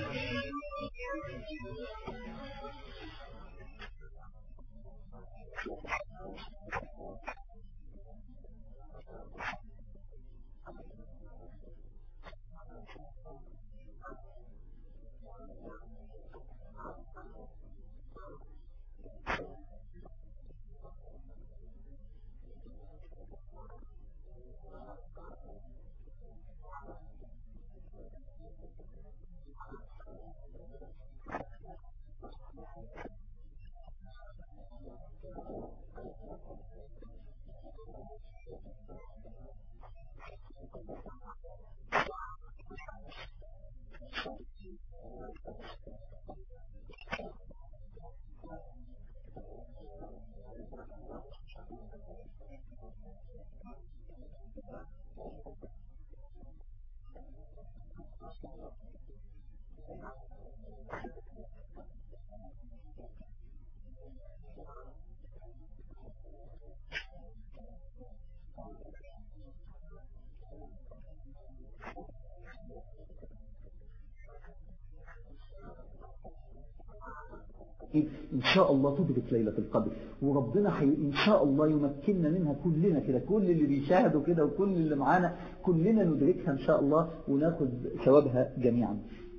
إن شاء الله تدرك ليلة القدر وربنا حي... إن شاء الله يمكننا منها كلنا كده كل اللي بيشاهدوا كده وكل اللي معانا كلنا ندركها إن شاء الله وناخد ثوابها جميعا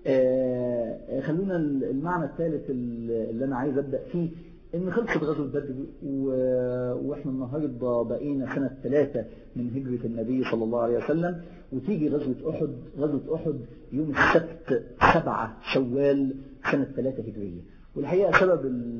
آه خلونا المعنى الثالث اللي أنا عايز أبدأ فيه إن خلصت غزوة بدر و... وإحنا النهاردة بقينا سنة ثلاثة من هجرة النبي صلى الله عليه وسلم وتيجي غزوة أحد غزوة أحد يوم السبت سبعة شوال سنة ثلاثة هجرية والحقيقة سبب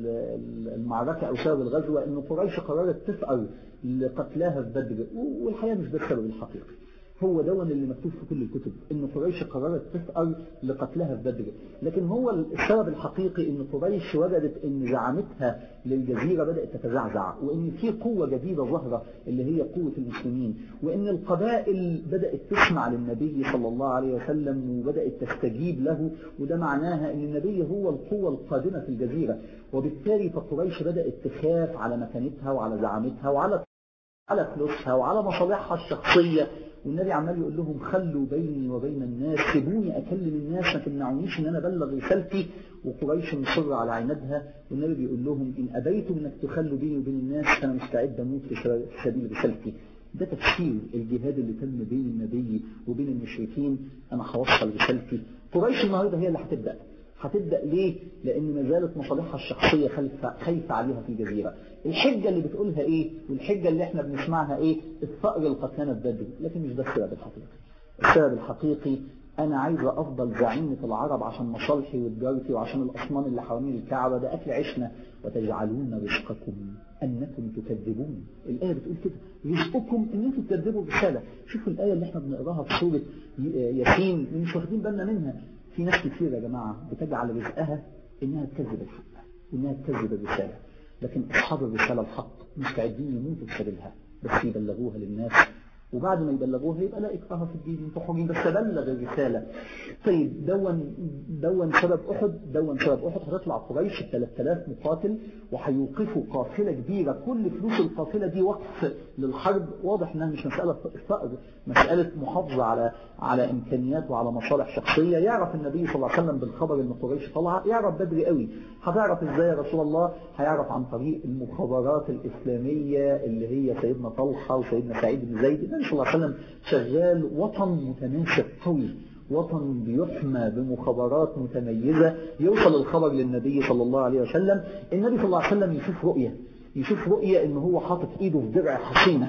المعركة أو سبب الغزوة أن قريش قررت تفعل لقتلاها في بدر والحقيقة مش ده السبب الحقيقي هو دون اللي مكتوب في كل الكتب ان قريش قررت تفعل لقتلها في بدر لكن هو السبب الحقيقي ان قريش وجدت ان زعامتها للجزيرة بدأت تتزعزع وان في قوة جديدة ظهرة اللي هي قوة المسلمين وان القبائل بدأت تسمع للنبي صلى الله عليه وسلم وبدأت تستجيب له وده معناها ان النبي هو القوة القادمة في الجزيرة وبالتالي فقريش بدأت تخاف على مكانتها وعلى زعامتها وعلى على فلوسها وعلى مصالحها الشخصية والنبي عمال يقول لهم خلوا بيني وبين الناس سيبوني أكلم الناس ما تمنعونيش إن أنا أبلغ رسالتي وقريش مصر على عنادها والنبي بيقول لهم إن أبيتم إنك تخلوا بيني وبين الناس فأنا مستعد أموت في سبيل رسالتي ده تفسير الجهاد اللي تم بين النبي وبين المشركين أنا هوصل رسالتي قريش النهارده هي اللي هتبدأ هتبدأ ليه؟ لأن ما زالت مصالحها الشخصية خايفة خايفة عليها في الجزيرة الحجة اللي بتقولها إيه؟ والحجة اللي إحنا بنسمعها إيه؟ الثأر القتلانة في بدر لكن مش ده السبب الحقيقي السبب الحقيقي أنا عايزة أفضل زعيمة العرب عشان مصالحي وتجارتي وعشان الأصنام اللي حوالين الكعبة ده أكل عشنا وتجعلون رزقكم أنكم تكذبون الآية بتقول كده رزقكم أنكم تكذبوا الرسالة شوفوا الآية اللي احنا بنقراها في سورة ياسين مش واخدين بالنا منها في ناس كتير يا جماعة بتجعل رزقها إنها تكذب الحق وإنها تكذب الرسالة لكن أصحاب الرسالة الحق مستعدين يموتوا بسببها بس يبلغوها للناس وبعد ما يبلغوها يبقى لا إكراه في الدين انتوا حرين بس بلغ الرسالة طيب دون دون سبب أحد دون سبب أحد هتطلع قريش 3000 مقاتل وهيوقفوا قافلة كبيرة كل فلوس القافلة دي وقف للحرب واضح انها مش مسألة فقر مسألة محافظة على على إمكانيات وعلى مصالح شخصية يعرف النبي صلى الله عليه وسلم بالخبر ان قريش طالعة يعرف بدري قوي هتعرف ازاي يا رسول الله هيعرف عن طريق المخابرات الإسلامية اللي هي سيدنا طلحة وسيدنا سعيد بن زيد النبي صلى الله عليه وسلم شغال وطن متناسق قوي وطن بيحمى بمخابرات متميزة يوصل الخبر للنبي صلى الله عليه وسلم النبي صلى الله عليه وسلم يشوف رؤية يشوف رؤية ان هو حاطط ايده في درع حصينة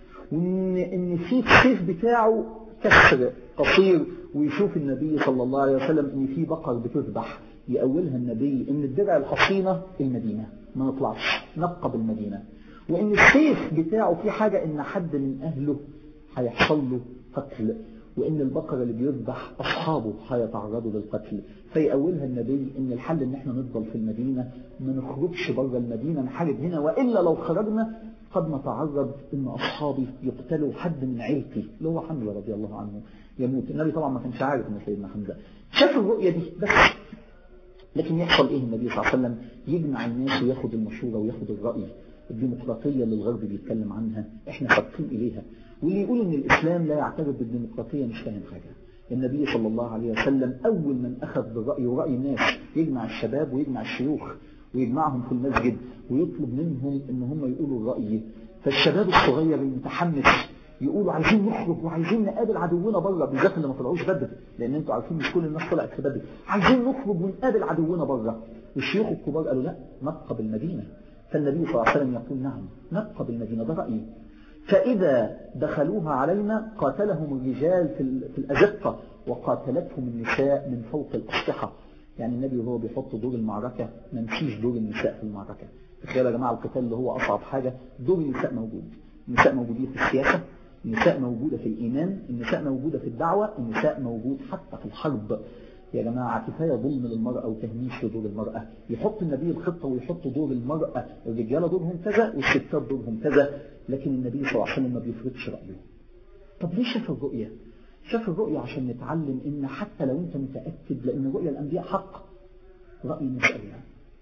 وان ان في السيف بتاعه كسر قصير ويشوف النبي صلى الله عليه وسلم ان في بقر بتذبح يأولها النبي ان الدرع الحصينة المدينة ما نطلعش نبقى بالمدينة وان السيف بتاعه في حاجة ان حد من اهله هيحصل له قتل وان البقرة اللي بيذبح اصحابه هيتعرضوا للقتل فيأولها النبي ان الحل ان احنا نفضل في المدينة ما نخرجش بره المدينة نحارب هنا والا لو خرجنا قد نتعرض ان اصحابي يقتلوا حد من عيلتي اللي هو حمزة رضي الله عنه يموت النبي طبعا ما كانش عارف ان سيدنا حمزة شاف الرؤية دي بس لكن يحصل ايه النبي صلى الله عليه وسلم يجمع الناس وياخد المشورة وياخد الرأي الديمقراطية اللي الغرب بيتكلم عنها احنا سابقين اليها واللي يقول ان الاسلام لا يعترف بالديمقراطية مش فاهم حاجة النبي صلى الله عليه وسلم أول من أخذ بالرأي ورأي الناس يجمع الشباب ويجمع الشيوخ ويجمعهم في المسجد ويطلب منهم ان هم يقولوا الرأي فالشباب الصغير المتحمس يقولوا عايزين نخرج وعايزين نقابل عدونا بره بالذات اللي ما طلعوش بدر لان انتوا عارفين مش كل الناس طلعت في بدر عايزين نخرج ونقابل عدونا بره والشيوخ الكبار قالوا لا نبقى بالمدينه فالنبي صلى الله عليه وسلم يقول نعم نبقى بالمدينه ده رايي فاذا دخلوها علينا قاتلهم الرجال في في الازقه وقاتلتهم النساء من فوق الاسلحه يعني النبي وهو بيحط دور المعركه ما نسيش دور النساء في المعركه تخيلوا يا جماعه القتال اللي هو اصعب حاجه دور النساء موجود النساء موجودين في السياسه النساء موجودة في الإيمان النساء موجودة في الدعوة النساء موجود حتى في الحرب يا جماعة كفاية ظلم للمرأة وتهميش لدور المرأة يحط النبي الخطة ويحط دور المرأة الرجالة دورهم كذا والستات دورهم كذا لكن النبي صلى الله عليه وسلم ما بيفرضش رأيه طب ليه شاف الرؤية شاف الرؤية عشان نتعلم ان حتى لو انت متأكد لان رؤية الأنبياء حق رأي الناس أولى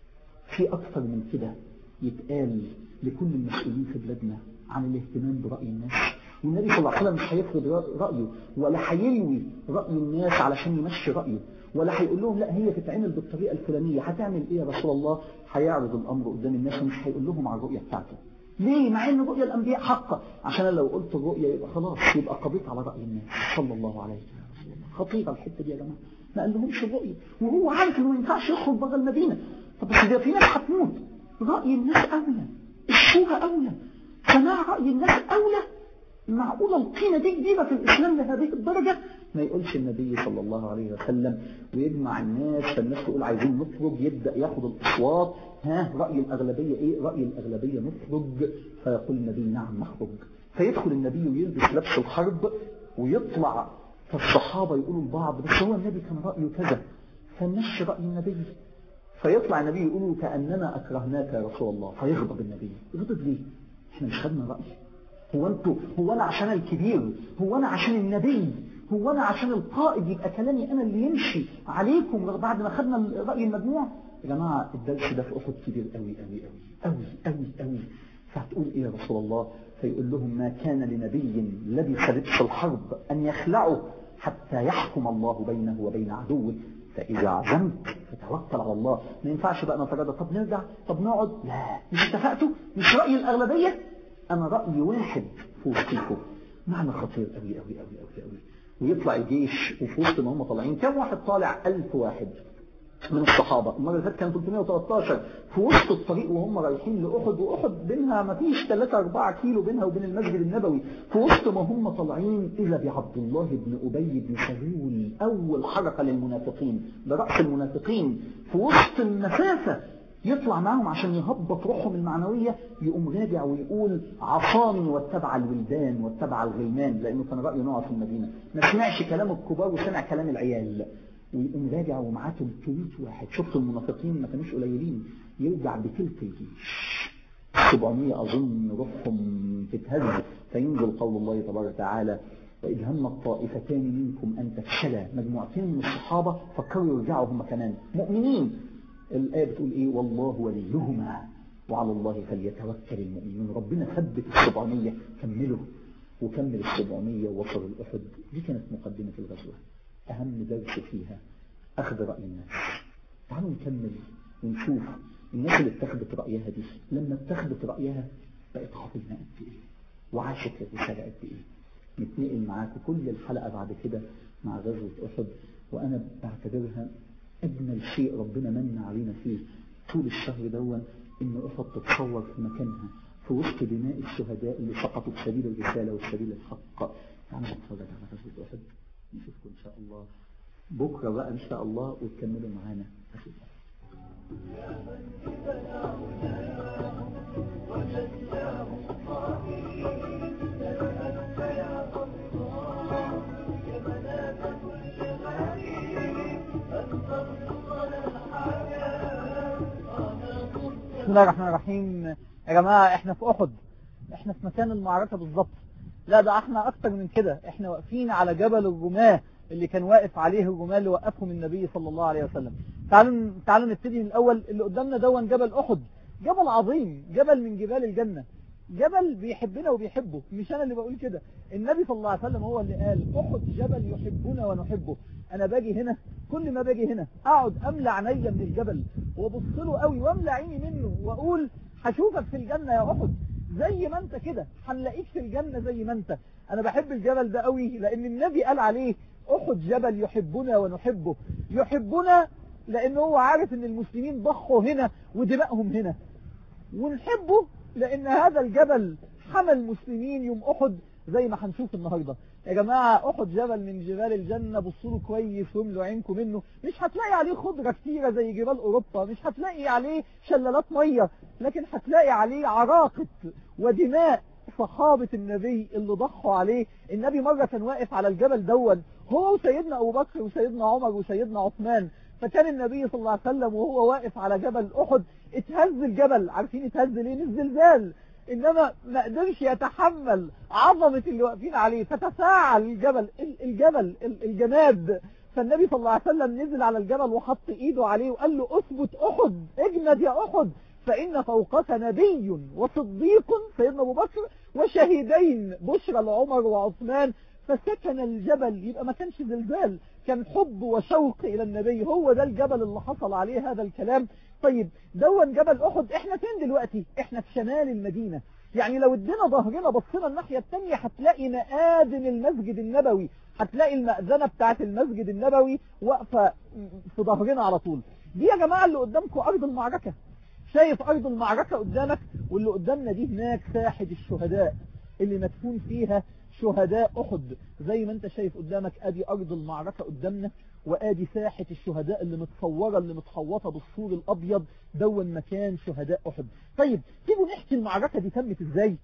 في أكثر من كده يتقال لكل المسؤولين في بلادنا عن الاهتمام برأي الناس والنبي صلى الله عليه وسلم مش هيفرض رأيه ولا هيلوي رأي الناس علشان يمشي رأيه ولا هيقول لهم لا هي تتعمل بالطريقة الفلانية هتعمل ايه يا رسول الله هيعرض الأمر قدام الناس ومش هيقول لهم على الرؤية بتاعته ليه مع ان رؤية الأنبياء حقة عشان لو قلت الرؤية يبقى خلاص يبقى قضيت على رأي الناس صلى الله عليه وسلم خطيرة الحتة دي يا جماعة ما قال لهمش الرؤية وهو عارف انه ما ينفعش يخرج بره المدينة طب بس ده في ناس هتموت رأي الناس أولى الشورى أولى سماع رأي الناس أولى معقولة القيمة دي كبيرة في الإسلام لهذه الدرجة ما يقولش النبي صلى الله عليه وسلم ويجمع الناس فالناس تقول عايزين نخرج يبدأ ياخد الأصوات ها رأي الأغلبية إيه رأي الأغلبية نخرج فيقول النبي نعم نخرج فيدخل النبي ويلبس لبس الحرب ويطلع فالصحابة يقولوا لبعض بس هو النبي كان رأيه كذا فنمشي رأي النبي فيطلع النبي يقول كأننا أكرهناك يا رسول الله فيغضب النبي يغضب ليه احنا مش خدنا رأي هو انتوا هو انا عشان الكبير هو انا عشان النبي هو انا عشان القائد يبقى كلامي انا اللي يمشي عليكم بعد ما خدنا رأي المجموع يا جماعة الدرس ده في أحد كبير قوي قوي قوي قوي قوي قوي فهتقول ايه يا رسول الله فيقول لهم ما كان لنبي لبس لبس الحرب ان يخلعه حتى يحكم الله بينه وبين عدوه فإذا عزمت فتوكل على الله ما ينفعش بقى نتردد طب نرجع طب نقعد لا مش اتفقتوا مش رأي الأغلبية أنا رأي واحد في وسطكم معنى خطير قوي قوي قوي قوي قوي ويطلع الجيش وفي وسط ما هم طالعين كم واحد طالع ألف واحد من الصحابة المرة اللي فاتت كان 313 في وسط الطريق وهم رايحين لأحد وأحد بينها ما فيش 3 4 كيلو بينها وبين المسجد النبوي في وسط ما هم طالعين إذا بعبد الله بن أبي بن سلول أول حركة للمنافقين برأس المنافقين في وسط المسافة يطلع معهم عشان يهبط روحهم المعنوية يقوم راجع ويقول عصاني واتبع الولدان واتبع الغلمان لأنه كان رأيه نوع في المدينة ما سمعش كلام الكبار وسمع كلام العيال ويقوم راجع ومعاه 300 واحد شفت المنافقين ما كانوش قليلين يرجع بتلك الجيش 700 أظن روحهم تتهز فينزل قول الله تبارك وتعالى وإذ هم الطائفتان منكم أن تفشلا مجموعتين من الصحابة فكروا يرجعوا هم كمان مؤمنين الآية بتقول إيه والله وليهما وعلى الله فليتوكل المؤمنون ربنا ثبت السبعمية كملوا وكمل السبعمية ووصلوا الأحد دي كانت مقدمة الغزوة أهم درس فيها أخذ رأي الناس تعالوا نكمل ونشوف الناس اللي اتخذت رأيها دي لما اتخذت رأيها بقت عظيمة قد إيه وعاشت الرسالة قد إيه نتنقل معاكم كل الحلقة بعد كده مع غزوة أحد وأنا بعتبرها أجمل شيء ربنا من علينا فيه طول الشهر دون إن أحد تتصور في مكانها في وسط دماء الشهداء اللي سقطوا في سبيل الرسالة وسبيل الحق تعالوا نتفرج على غزوة أحد نشوفكم إن شاء الله بكرة بقى إن شاء الله وتكملوا معانا أشوفكم بسم الله الرحمن الرحيم يا جماعة احنا في احد احنا في مكان المعركة بالظبط لا ده احنا اكتر من كده احنا واقفين على جبل الرماة اللي كان واقف عليه الرماة اللي وقفهم النبي صلى الله عليه وسلم تعالوا تعالوا نبتدي من الاول اللي قدامنا دون جبل احد جبل عظيم جبل من جبال الجنة جبل بيحبنا وبيحبه مش انا اللي بقول كده النبي صلى الله عليه وسلم هو اللي قال احد جبل يحبنا ونحبه انا باجي هنا كل ما باجي هنا اقعد املى عينيا من الجبل وابص له قوي واملى عيني منه واقول هشوفك في الجنة يا احد زي ما انت كده هنلاقيك في الجنة زي ما انت انا بحب الجبل ده قوي لان النبي قال عليه احد جبل يحبنا ونحبه يحبنا لانه هو عارف ان المسلمين ضحوا هنا ودمائهم هنا ونحبه لان هذا الجبل حمى المسلمين يوم احد زي ما هنشوف النهاردة يا جماعة احد جبل من جبال الجنة بصوا كويس واملوا عينكم منه مش هتلاقي عليه خضرة كتيرة زي جبال اوروبا مش هتلاقي عليه شلالات مية لكن هتلاقي عليه عراقة ودماء صحابة النبي اللي ضحوا عليه النبي مرة كان واقف على الجبل دون هو وسيدنا ابو بكر وسيدنا عمر وسيدنا عثمان فكان النبي صلى الله عليه وسلم وهو واقف على جبل احد اتهز الجبل عارفين اتهز ليه من الزلزال انما ما قدرش يتحمل عظمة اللي واقفين عليه فتفاعل الجبل الجبل الجماد فالنبي صلى الله عليه وسلم نزل على الجبل وحط ايده عليه وقال له اثبت احد اجمد يا احد فإن فوقك نبي وصديق سيدنا أبو بكر وشهيدين بشرى لعمر وعثمان فسكن الجبل يبقى ما كانش زلزال كان حب وشوق إلى النبي هو ده الجبل اللي حصل عليه هذا الكلام طيب دون جبل أحد احنا فين دلوقتي احنا في شمال المدينة يعني لو ادينا ظهرنا بصينا الناحية التانية هتلاقي مآذن المسجد النبوي هتلاقي المأذنة بتاعت المسجد النبوي واقفة في ظهرنا على طول دي يا جماعة اللي قدامكم أرض المعركة شايف أرض المعركة قدامك واللي قدامنا دي هناك ساحة الشهداء اللي مدفون فيها شهداء أحد زي ما انت شايف قدامك ادي أرض المعركة قدامنا وادي ساحة الشهداء اللي متصورة اللي متحوطة بالسور الأبيض دون مكان شهداء أحد طيب تيجوا نحكي المعركة دي تمت ازاي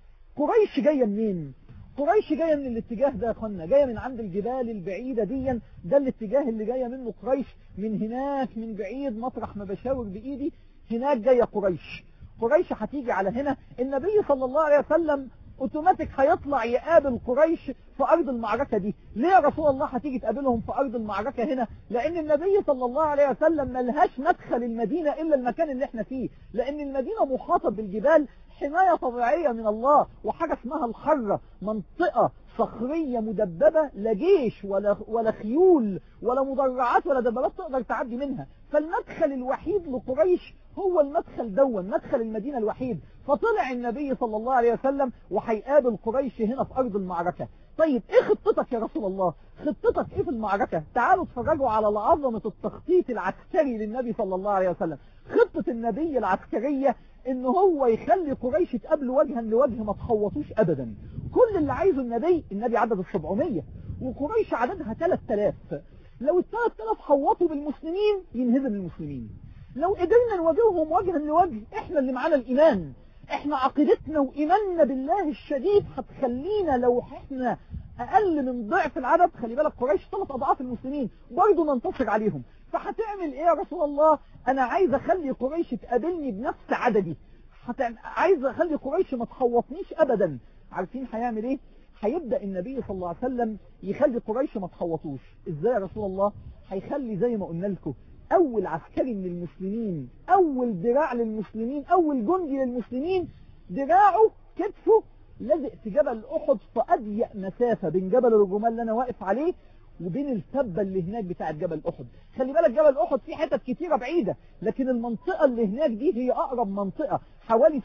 قريش جاية منين قريش جاية من الاتجاه ده يا اخوانا جاية من عند الجبال البعيدة ديا ده الاتجاه اللي جاية منه قريش من هناك من بعيد مطرح ما بشاور بإيدي هناك جاية قريش قريش هتيجي على هنا النبي صلى الله عليه وسلم اوتوماتيك هيطلع يقابل قريش في ارض المعركة دي ليه يا رسول الله هتيجي تقابلهم في ارض المعركة هنا لان النبي صلى الله عليه وسلم ملهاش مدخل المدينة الا المكان اللي احنا فيه لان المدينة محاطة بالجبال حماية طبيعية من الله وحاجة اسمها الحرة منطقة صخرية مدببة لا جيش ولا, ولا خيول ولا مدرعات ولا دبابات تقدر تعدي منها فالمدخل الوحيد لقريش هو المدخل دون مدخل المدينة الوحيد فطلع النبي صلى الله عليه وسلم وهيقابل قريش هنا في أرض المعركة طيب ايه خطتك يا رسول الله خطتك ايه في المعركة تعالوا اتفرجوا على عظمة التخطيط العسكري للنبي صلى الله عليه وسلم خطة النبي العسكرية ان هو يخلي قريش تقابله وجها لوجه ما تخوطوش ابدا كل اللي عايزه النبي النبي عدد السبعمية وقريش عددها 3000 لو ال 3000 حوطوا بالمسلمين ينهزم المسلمين لو قدرنا نواجههم وجها لوجه احنا اللي معانا الايمان احنا عقيدتنا وايماننا بالله الشديد هتخلينا لو احنا اقل من ضعف العدد خلي بالك قريش ثلاث اضعاف المسلمين برضه ننتصر عليهم فهتعمل ايه يا رسول الله انا عايز اخلي قريش تقابلني بنفس عددي عايز اخلي قريش ما تحوطنيش ابدا عارفين هيعمل ايه هيبدأ النبي صلى الله عليه وسلم يخلي قريش ما تحوطوش ازاي يا رسول الله هيخلي زي ما قلنا لكم اول عسكري من المسلمين اول دراع للمسلمين اول جندي للمسلمين دراعه كتفه لازق في جبل احد في اضيق مسافة بين جبل الرجمال اللي انا واقف عليه وبين التبة اللي هناك بتاعت جبل احد خلي بالك جبل احد فيه حتت كتيرة بعيدة لكن المنطقة اللي هناك دي هي اقرب منطقة حوالي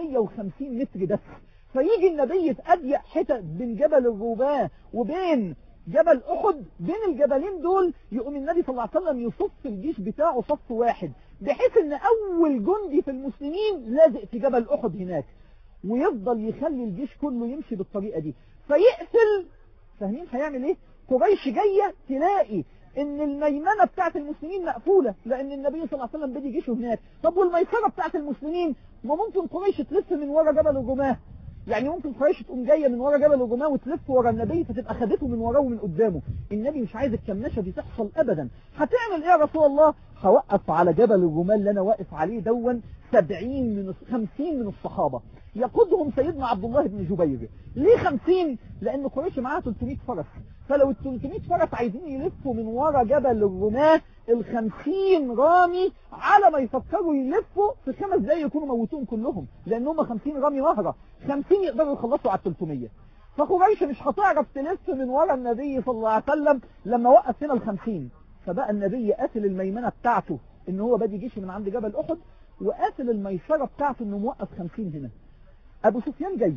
650 متر بس فيجي النبي في اضيق حتت بين جبل الرباه وبين جبل احد بين الجبلين دول يقوم النبي صلى الله عليه وسلم يصف الجيش بتاعه صف واحد بحيث ان اول جندي في المسلمين لازق في جبل احد هناك ويفضل يخلي الجيش كله يمشي بالطريقة دي فيقفل فاهمين هيعمل ايه قريش جاية تلاقي ان الميمنة بتاعت المسلمين مقفولة لان النبي صلى الله عليه وسلم بدي جيشه هناك طب والميسرة بتاعت المسلمين ما ممكن قريش تلف من ورا جبل الرماه يعني ممكن قريش تقوم جايه من ورا جبل الرماه وتلف ورا النبي فتبقى خدته من وراه ومن قدامه النبي مش عايز الكماشة دي تحصل ابدا هتعمل ايه يا رسول الله هوقف على جبل الرماه اللي انا واقف عليه دون سبعين من خمسين من الصحابة يقودهم سيدنا عبد الله بن جبير ليه خمسين لأن قريش معاها 300 فرس فلو ال 300 فرس عايزين يلفوا من ورا جبل الرماة الخمسين رامي على ما يفكروا يلفوا في خمس دقايق يكونوا موتوهم كلهم لأن هم 50 رامي مهرة 50 يقدروا يخلصوا على 300 فقريش مش هتعرف تلف من ورا النبي صلى الله عليه وسلم لما وقف هنا الخمسين فبقى النبي قاتل الميمنة بتاعته ان هو بادي جيش من عند جبل احد وقاتل الميسرة بتاعته انه موقف خمسين هنا ابو سفيان جاي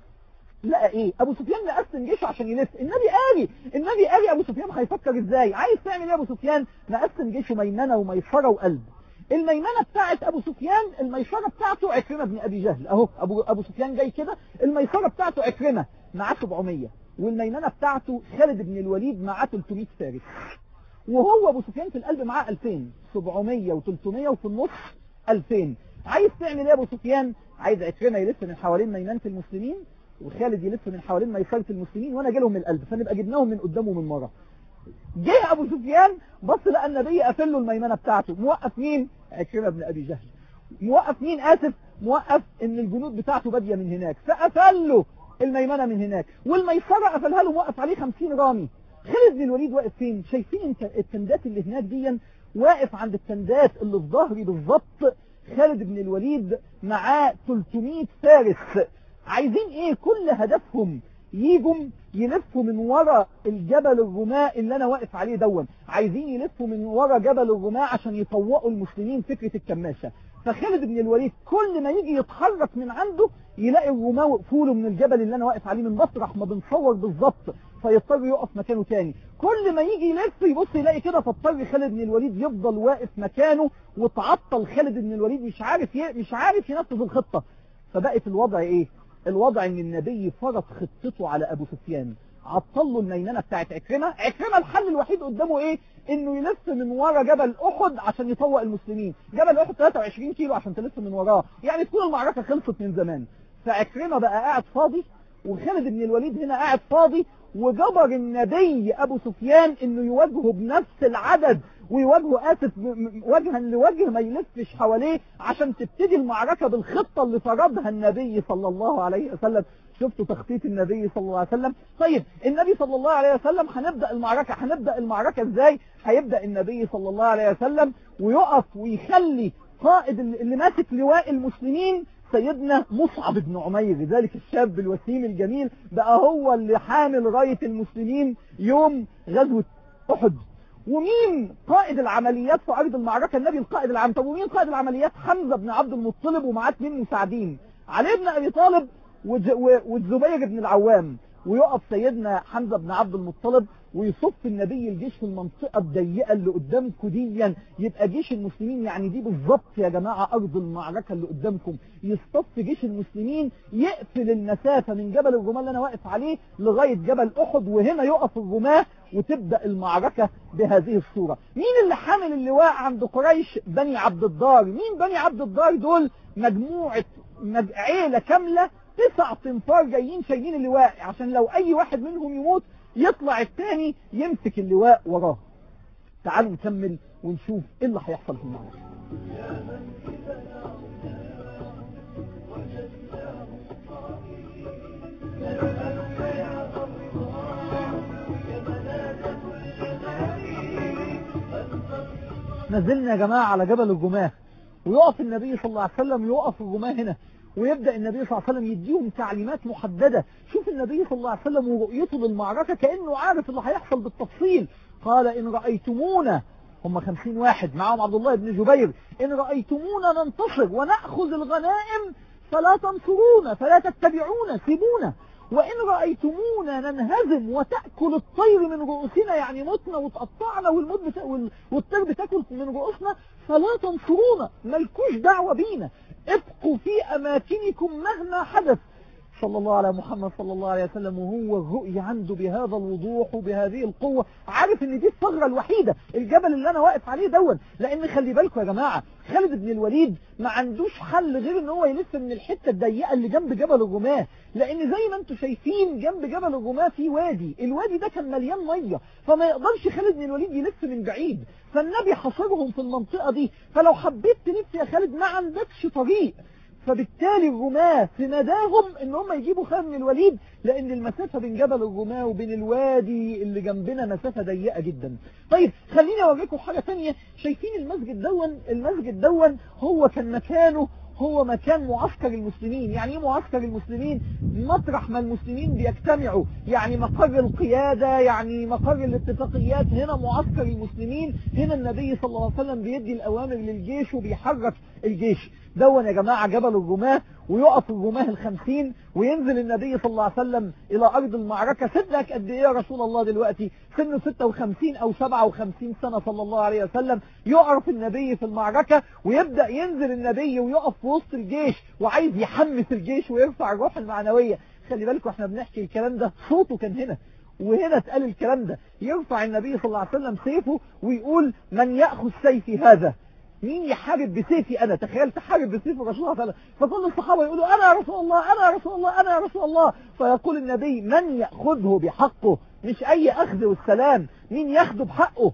لقى ايه ابو سفيان مقسم جيشه عشان يلف النبي قاري النبي قاري ابو سفيان هيفكر ازاي عايز تعمل ايه يا ابو سفيان مقسم جيشه ميمنة وميسرة وقلب الميمنة بتاعت ابو سفيان الميسرة بتاعته عكرمة بن ابي جهل اهو ابو ابو سفيان جاي كده الميسرة بتاعته عكرمة معاه 700 والميمنة بتاعته خالد بن الوليد معاه 300 فارس وهو ابو سفيان في القلب معاه 2000 700 و300 وفي النص 2000 عايز تعمل ايه يا ابو سفيان عايز عكرمة يلف من حوالين ميمنة المسلمين وخالد يلف من حوالين ميسرة المسلمين وانا جالهم من القلب فنبقى جبناهم من قدامه من ورا جه ابو سفيان بص لقى النبي قافل له الميمنه بتاعته موقف مين عكرمه بن ابي جهل موقف مين اسف موقف ان الجنود بتاعته باديه من هناك فقفل له الميمنه من هناك والميسره قفلها له موقف عليه 50 رامي خالد بن الوليد واقف فين شايفين انت التندات اللي هناك دي واقف عند التندات اللي في ظهري بالظبط خالد بن الوليد معاه 300 فارس عايزين ايه كل هدفهم يجوا يلفوا من ورا الجبل الرماء اللي انا واقف عليه دون عايزين يلفوا من ورا جبل الرماء عشان يطوقوا المسلمين فكرة الكماشة فخالد بن الوليد كل ما يجي يتحرك من عنده يلاقي الرماة وقفوا من الجبل اللي انا واقف عليه من مطرح ما بنصور بالظبط فيضطر يقف مكانه تاني كل ما يجي يلف يبص يلاقي كده فاضطر خالد بن الوليد يفضل واقف مكانه وتعطل خالد بن الوليد مش عارف ي... مش عارف ينفذ الخطة فبقت الوضع ايه الوضع ان النبي فرض خطته على ابو سفيان عطل له الميمنه بتاعت عكرمه عكرمه الحل الوحيد قدامه ايه انه يلف من ورا جبل احد عشان يطوق المسلمين جبل احد 23 كيلو عشان تلف من وراه يعني تكون المعركه خلصت من زمان فعكرمه بقى قاعد فاضي وخالد بن الوليد هنا قاعد فاضي وجبر النبي ابو سفيان انه يواجهه بنفس العدد ويواجهه اسف وجها لوجه ما يلفش حواليه عشان تبتدي المعركة بالخطة اللي فرضها النبي صلى الله عليه وسلم شفتوا تخطيط النبي صلى الله عليه وسلم طيب النبي صلى الله عليه وسلم هنبدأ المعركة هنبدأ المعركة ازاي هيبدأ النبي صلى الله عليه وسلم ويقف ويخلي قائد اللي ماسك لواء المسلمين سيدنا مصعب بن عمير ذلك الشاب الوسيم الجميل بقى هو اللي حامل راية المسلمين يوم غزوة أحد ومين قائد العمليات في أرض المعركة النبي القائد العام طب ومين قائد العمليات حمزة بن عبد المطلب ومعاه اثنين مساعدين علي بن أبي طالب والزبير بن العوام ويقف سيدنا حمزة بن عبد المطلب ويصف النبي الجيش في المنطقة الضيقة اللي قدامكم ديا يبقى جيش المسلمين يعني دي بالظبط يا جماعة أرض المعركة اللي قدامكم يصطف جيش المسلمين يقفل المسافة من جبل الرماة اللي أنا واقف عليه لغاية جبل أحد وهنا يقف الرماة وتبدأ المعركة بهذه الصورة مين اللي حامل اللواء عند قريش بني عبد الدار مين بني عبد الدار دول مجموعة مج... عيلة كاملة تسع تنفار جايين شايلين اللواء عشان لو أي واحد منهم يموت يطلع الثاني يمسك اللواء وراه تعالوا نكمل ونشوف ايه اللي هيحصل في المعركة نزلنا يا جماعة على جبل الجماه ويقف النبي صلى الله عليه وسلم يقف الجماه هنا ويبدأ النبي صلى الله عليه وسلم يديهم تعليمات محددة شوف النبي صلى الله عليه وسلم ورؤيته للمعركة كأنه عارف اللي هيحصل بالتفصيل قال إن رأيتمونا هم خمسين واحد معهم عبد الله بن جبير إن رأيتمونا ننتصر ونأخذ الغنائم فلا تنصرونا فلا تتبعونا سيبونا وإن رأيتمونا ننهزم وتأكل الطير من رؤوسنا يعني متنا وتقطعنا والموت بتا... والطير بتاكل من رؤوسنا فلا تنصرونا ملكوش دعوة بينا ابقوا في أماكنكم مهما حدث صلى الله على محمد صلى الله عليه وسلم وهو الرؤية عنده بهذا الوضوح وبهذه القوة عارف ان دي الثغرة الوحيدة الجبل اللي انا واقف عليه دون لان خلي بالكم يا جماعة خالد بن الوليد ما عندوش حل غير ان هو يلف من الحتة الضيقة اللي جنب جبل الرماة لان زي ما انتم شايفين جنب جبل الرماة في وادي الوادي ده كان مليان مية فما يقدرش خالد بن الوليد يلف من بعيد فالنبي حصرهم في المنطقة دي فلو حبيت تلف يا خالد ما عندكش طريق فبالتالي الرماة في مداهم ان هم يجيبوا خالد بن الوليد لان المسافة بين جبل الرماة وبين الوادي اللي جنبنا مسافة ضيقة جدا طيب خليني اوريكم حاجة تانية شايفين المسجد دون المسجد دون هو كان مكانه هو مكان معسكر المسلمين يعني ايه معسكر المسلمين مطرح ما المسلمين بيجتمعوا يعني مقر القيادة يعني مقر الاتفاقيات هنا معسكر المسلمين هنا النبي صلى الله عليه وسلم بيدي الأوامر للجيش وبيحرك الجيش دون يا جماعة جبل الرماة ويقف الرماه الخمسين وينزل النبي صلى الله عليه وسلم إلى أرض المعركة سنك قد إيه يا رسول الله دلوقتي سنه 56 أو 57 سنة صلى الله عليه وسلم يقف النبي في المعركة ويبدأ ينزل النبي ويقف في وسط الجيش وعايز يحمس الجيش ويرفع الروح المعنوية خلي بالكم احنا بنحكي الكلام ده صوته كان هنا وهنا اتقال الكلام ده يرفع النبي صلى الله عليه وسلم سيفه ويقول من يأخذ سيفي هذا مين يحارب بسيفي انا تخيل تحارب بسيف الرسول صلى الله عليه وسلم فكل الصحابة يقولوا انا يا رسول الله انا يا رسول الله انا يا رسول الله فيقول النبي من يأخذه بحقه مش اي اخذ والسلام مين ياخده بحقه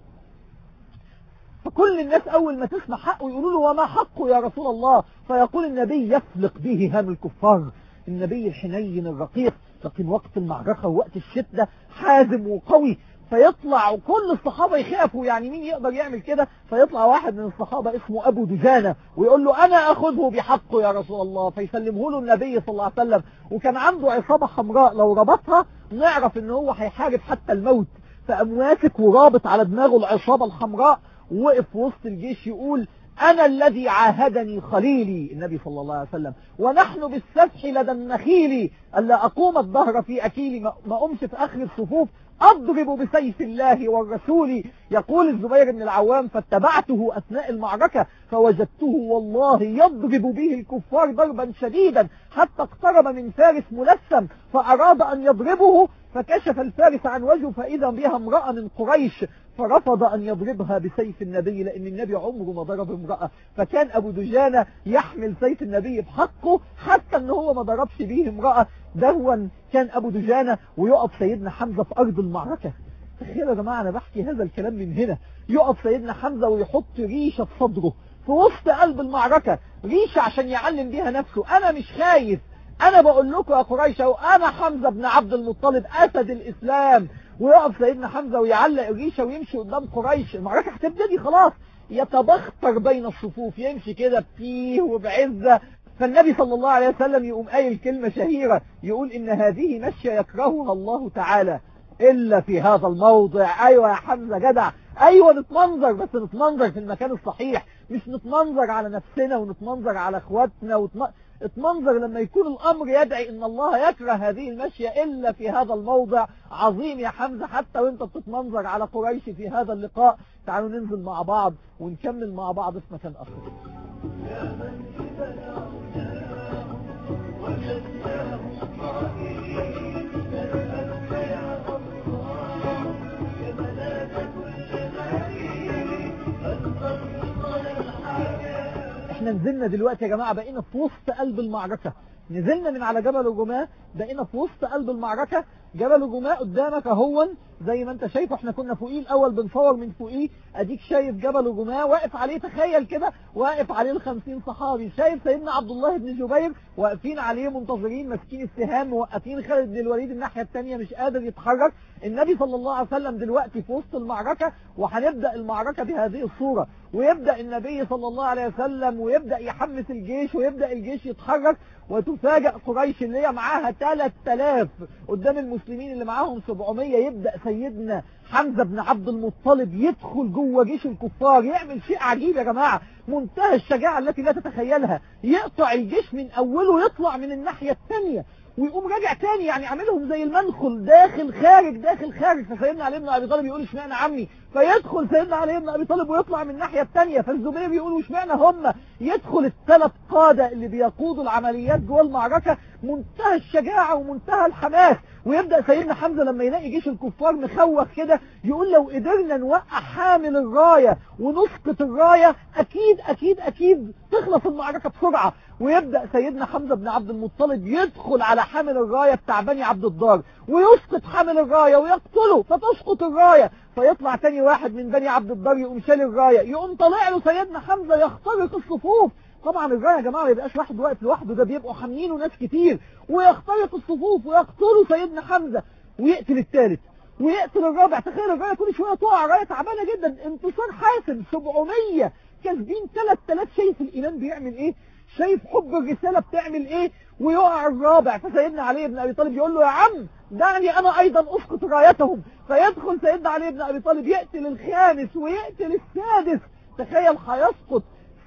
فكل الناس اول ما تسمع حقه يقولوا له وما حقه يا رسول الله فيقول النبي يفلق به هام الكفار النبي الحنين الرقيق لكن وقت المعركة ووقت الشدة حازم وقوي فيطلع كل الصحابة يخافوا يعني مين يقدر يعمل كده فيطلع واحد من الصحابة اسمه أبو دجانة ويقول له أنا أخذه بحقه يا رسول الله فيسلمه له النبي صلى الله عليه وسلم وكان عنده عصابة حمراء لو ربطها نعرف ان هو هيحارب حتى الموت فقام ماسك ورابط على دماغه العصابة الحمراء ووقف في وسط الجيش يقول أنا الذي عاهدني خليلي النبي صلى الله عليه وسلم ونحن بالسفح لدى النخيل ألا أقوم الظهر في أكيلي ما أمشي في آخر الصفوف أضرب بسيف الله والرسول يقول الزبير بن العوام فاتبعته أثناء المعركة فوجدته والله يضرب به الكفار ضربا شديدا حتى اقترب من فارس ملثم فأراد أن يضربه فكشف الفارس عن وجهه فإذا بها امرأة من قريش فرفض أن يضربها بسيف النبي لأن النبي عمره ما ضرب امرأة فكان أبو دجانة يحمل سيف النبي بحقه حتى أن هو ما ضربش به امرأة دهوا كان أبو دجانة ويقف سيدنا حمزة في أرض المعركة تخيلوا يا جماعة أنا بحكي هذا الكلام من هنا يقف سيدنا حمزة ويحط ريشة في صدره في وسط قلب المعركة ريشة عشان يعلم بيها نفسه أنا مش خايف أنا بقول لكم يا قريش أنا حمزة بن عبد المطلب أسد الإسلام ويقف سيدنا حمزة ويعلق الريشة ويمشي قدام قريش المعركة هتبتدي خلاص يتبختر بين الصفوف يمشي كده بفيه وبعزة فالنبي صلى الله عليه وسلم يقوم قايل كلمة شهيرة يقول إن هذه مشية يكرهها الله تعالى إلا في هذا الموضع أيوة يا حمزة جدع أيوة نتمنظر بس نتمنظر في المكان الصحيح مش نتمنظر على نفسنا ونتمنظر على اخواتنا ونتم... اتمنظر لما يكون الأمر يدعي إن الله يكره هذه المشية إلا في هذا الموضع عظيم يا حمزة حتى وانت بتتمنظر على قريش في هذا اللقاء تعالوا ننزل مع بعض ونكمل مع بعض في مكان آخر يا من احنا نزلنا دلوقتي يا جماعة بقينا في وسط قلب المعركة نزلنا من على جبل الجماة بقينا في وسط قلب المعركة جبل الجماة قدامك اهون زي ما انت شايف احنا كنا فوقيه الاول بنصور من فوقيه اديك شايف جبل الجماة واقف عليه تخيل كده واقف عليه الخمسين صحابي شايف سيدنا عبد الله بن جبير واقفين عليه منتظرين ماسكين السهام موقفين خالد بن الوليد الناحية الثانية مش قادر يتحرك النبي صلى الله عليه وسلم دلوقتي في وسط المعركة وهنبدأ المعركة بهذه الصورة ويبدأ النبي صلى الله عليه وسلم ويبدأ يحمس الجيش ويبدأ الجيش يتحرك وتفاجأ قريش اللي هي معاها 3000 قدام المسلمين اللي معاهم 700 يبدأ سيدنا حمزة بن عبد المطلب يدخل جوه جيش الكفار يعمل شيء عجيب يا جماعة منتهى الشجاعة التي لا تتخيلها يقطع الجيش من أوله يطلع من الناحية الثانية ويقوم راجع تاني يعني عاملهم زي المنخل داخل خارج داخل خارج فسيدنا علي بن ابي طالب يقول اشمعنى عمي فيدخل سيدنا علي بن ابي طالب ويطلع من الناحيه الثانيه فالزبير يقول اشمعنى هم يدخل الثلاث قاده اللي بيقودوا العمليات جوه المعركه منتهى الشجاعه ومنتهى الحماس ويبدا سيدنا حمزه لما يلاقي جيش الكفار مخوف كده يقول لو قدرنا نوقع حامل الرايه ونسقط الرايه اكيد اكيد اكيد تخلص المعركه بسرعه ويبدأ سيدنا حمزة بن عبد المطلب يدخل على حامل الراية بتاع بني عبد الدار ويسقط حامل الراية ويقتله فتسقط الراية فيطلع تاني واحد من بني عبد الدار يقوم شال الراية يقوم طالع له سيدنا حمزة يخترق الصفوف طبعا الراية يا جماعة ما يبقاش واحد واقف لوحده ده بيبقوا حاملينه ناس كتير ويخترق الصفوف ويقتله سيدنا حمزة ويقتل الثالث ويقتل الرابع تخيل الراية كل شوية تقع راية تعبانة جدا انتصار حاسم 700 كاسبين 3000 شايف الإيمان بيعمل ايه شايف حب الرسالة بتعمل ايه ويقع الرابع فسيدنا علي بن ابي طالب يقول له يا عم دعني انا ايضا اسقط رايتهم فيدخل سيدنا علي بن ابي طالب يقتل الخامس ويقتل السادس تخيل هيسقط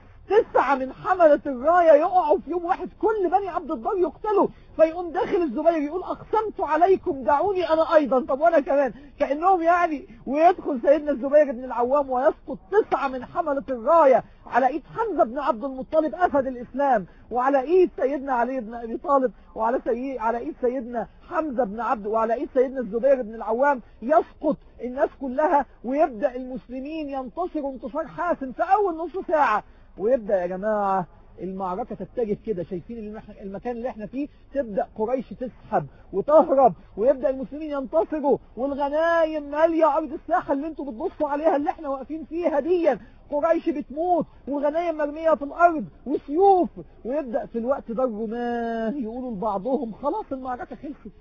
تسعة من حملة الراية يقعوا في يوم واحد كل بني عبد الدار يقتلوا فيقوم داخل الزبير يقول أقسمت عليكم دعوني أنا أيضا طب وأنا كمان كأنهم يعني ويدخل سيدنا الزبير بن العوام ويسقط تسعة من حملة الراية على إيد حمزة بن عبد المطلب أفد الإسلام وعلى إيد سيدنا علي بن أبي طالب وعلى سي... على إيد سيدنا حمزة بن عبد وعلى إيد سيدنا الزبير بن العوام يسقط الناس كلها ويبدأ المسلمين ينتصروا انتصار حاسم في أول نص ساعة ويبدأ يا جماعة المعركة تتجه كده شايفين المكان اللي احنا فيه تبدأ قريش تسحب وتهرب ويبدأ المسلمين ينتصروا والغنايم مالية أرض الساحة اللي انتوا بتبصوا عليها اللي احنا واقفين فيها ديا قريش بتموت والغنايم مرمية في الأرض وسيوف ويبدأ في الوقت ده الرماه يقولوا لبعضهم خلاص المعركة خلصت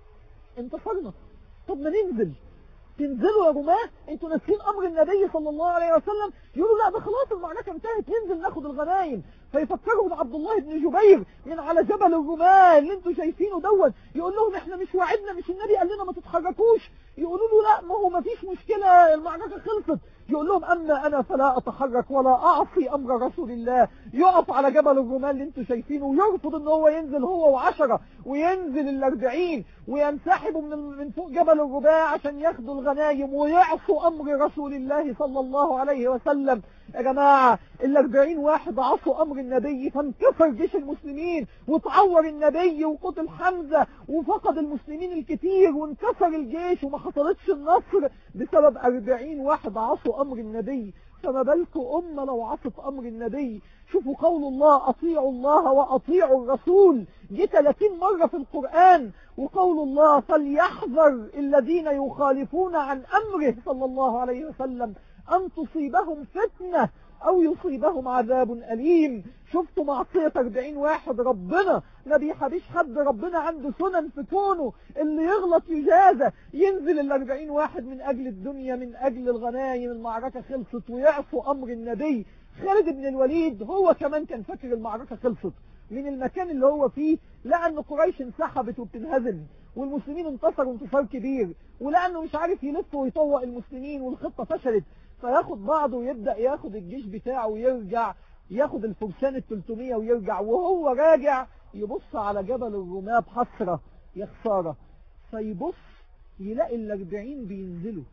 انتصرنا طب ما ننزل تنزلوا يا رماه انتوا ناسين امر النبي صلى الله عليه وسلم يقولوا لا ده خلاص المعركه انتهت ننزل ناخد الغنايم فيفكروا عبد الله بن جبير من على جبل الرماه اللي انتوا شايفينه دوت يقول لهم احنا مش وعدنا مش النبي قال لنا ما تتحركوش يقولوا له لا ما هو ما فيش مشكله المعركه خلصت يقول لهم اما انا فلا اتحرك ولا اعصي امر رسول الله يقف على جبل الرماه اللي انتوا شايفينه ويرفض ان هو ينزل هو وعشرة وينزل الاربعين وينسحبوا من من فوق جبل الرباع عشان ياخدوا الغنايم ويعصوا امر رسول الله صلى الله عليه وسلم يا جماعة الاربعين واحد عصوا امر النبي فانكسر جيش المسلمين وتعور النبي وقتل حمزة وفقد المسلمين الكتير وانكسر الجيش وما حصلتش النصر بسبب اربعين واحد عصوا امر النبي فما بالكم أمة لو عصت أمر النبي شوفوا قول الله أطيعوا الله وأطيعوا الرسول جه 30 مرة في القرآن وقول الله فليحذر الذين يخالفون عن أمره صلى الله عليه وسلم أن تصيبهم فتنة أو يصيبهم عذاب أليم شفتوا معصية 40 واحد ربنا ما بيحبيش حد ربنا عنده سنن في كونه اللي يغلط يجازى ينزل ال 40 واحد من أجل الدنيا من أجل الغنايم المعركة خلصت ويعصوا أمر النبي خالد بن الوليد هو كمان كان فاكر المعركة خلصت من المكان اللي هو فيه لأن قريش انسحبت وبتنهزم والمسلمين انتصروا انتصار كبير ولأنه مش عارف يلف ويطوق المسلمين والخطة فشلت فياخد بعضه ويبدأ ياخد الجيش بتاعه ويرجع ياخد الفرسان ال 300 ويرجع وهو راجع يبص على جبل الرماة بحسرة يا خسارة فيبص يلاقي ال 40 بينزلوا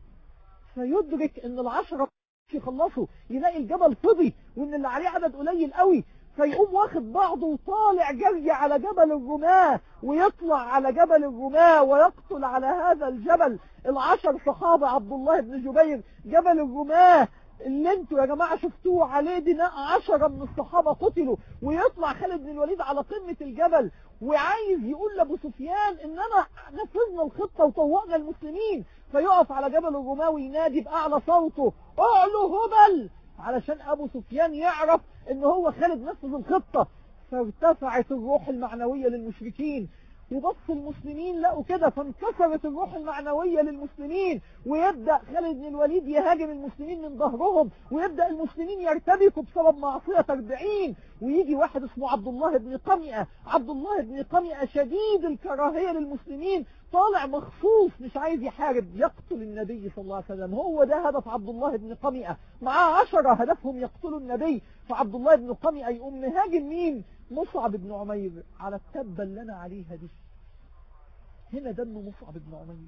فيدرك ان العشرة يخلصوا يلاقي الجبل فضي وان اللي عليه عدد قليل قوي فيقوم واخد بعضه وطالع جري على جبل الرماة ويطلع على جبل الرماة ويقتل على هذا الجبل العشر صحابة عبد الله بن جبير جبل الرماة اللي انتوا يا جماعة شفتوه عليه دماء عشرة من الصحابة قتلوا ويطلع خالد بن الوليد على قمة الجبل وعايز يقول لابو سفيان اننا نفذنا الخطة وطوقنا المسلمين فيقف على جبل الرماة وينادي بأعلى صوته اعلوا هبل علشان ابو سفيان يعرف ان هو خالد نفذ الخطة فارتفعت الروح المعنوية للمشركين وبص المسلمين لقوا كده فانكسرت الروح المعنوية للمسلمين ويبدأ خالد بن الوليد يهاجم المسلمين من ظهرهم ويبدأ المسلمين يرتبكوا بسبب معصية 40 ويجي واحد اسمه عبد الله بن قمئة عبد الله بن قمئة شديد الكراهية للمسلمين طالع مخصوص مش عايز يحارب يقتل النبي صلى الله عليه وسلم هو ده هدف عبد الله بن قمئة معاه عشرة هدفهم يقتلوا النبي فعبد الله بن قمئة يقوم مهاجم مين مصعب بن عمير على التبة اللي انا عليها دي هنا دم مصعب بن عمير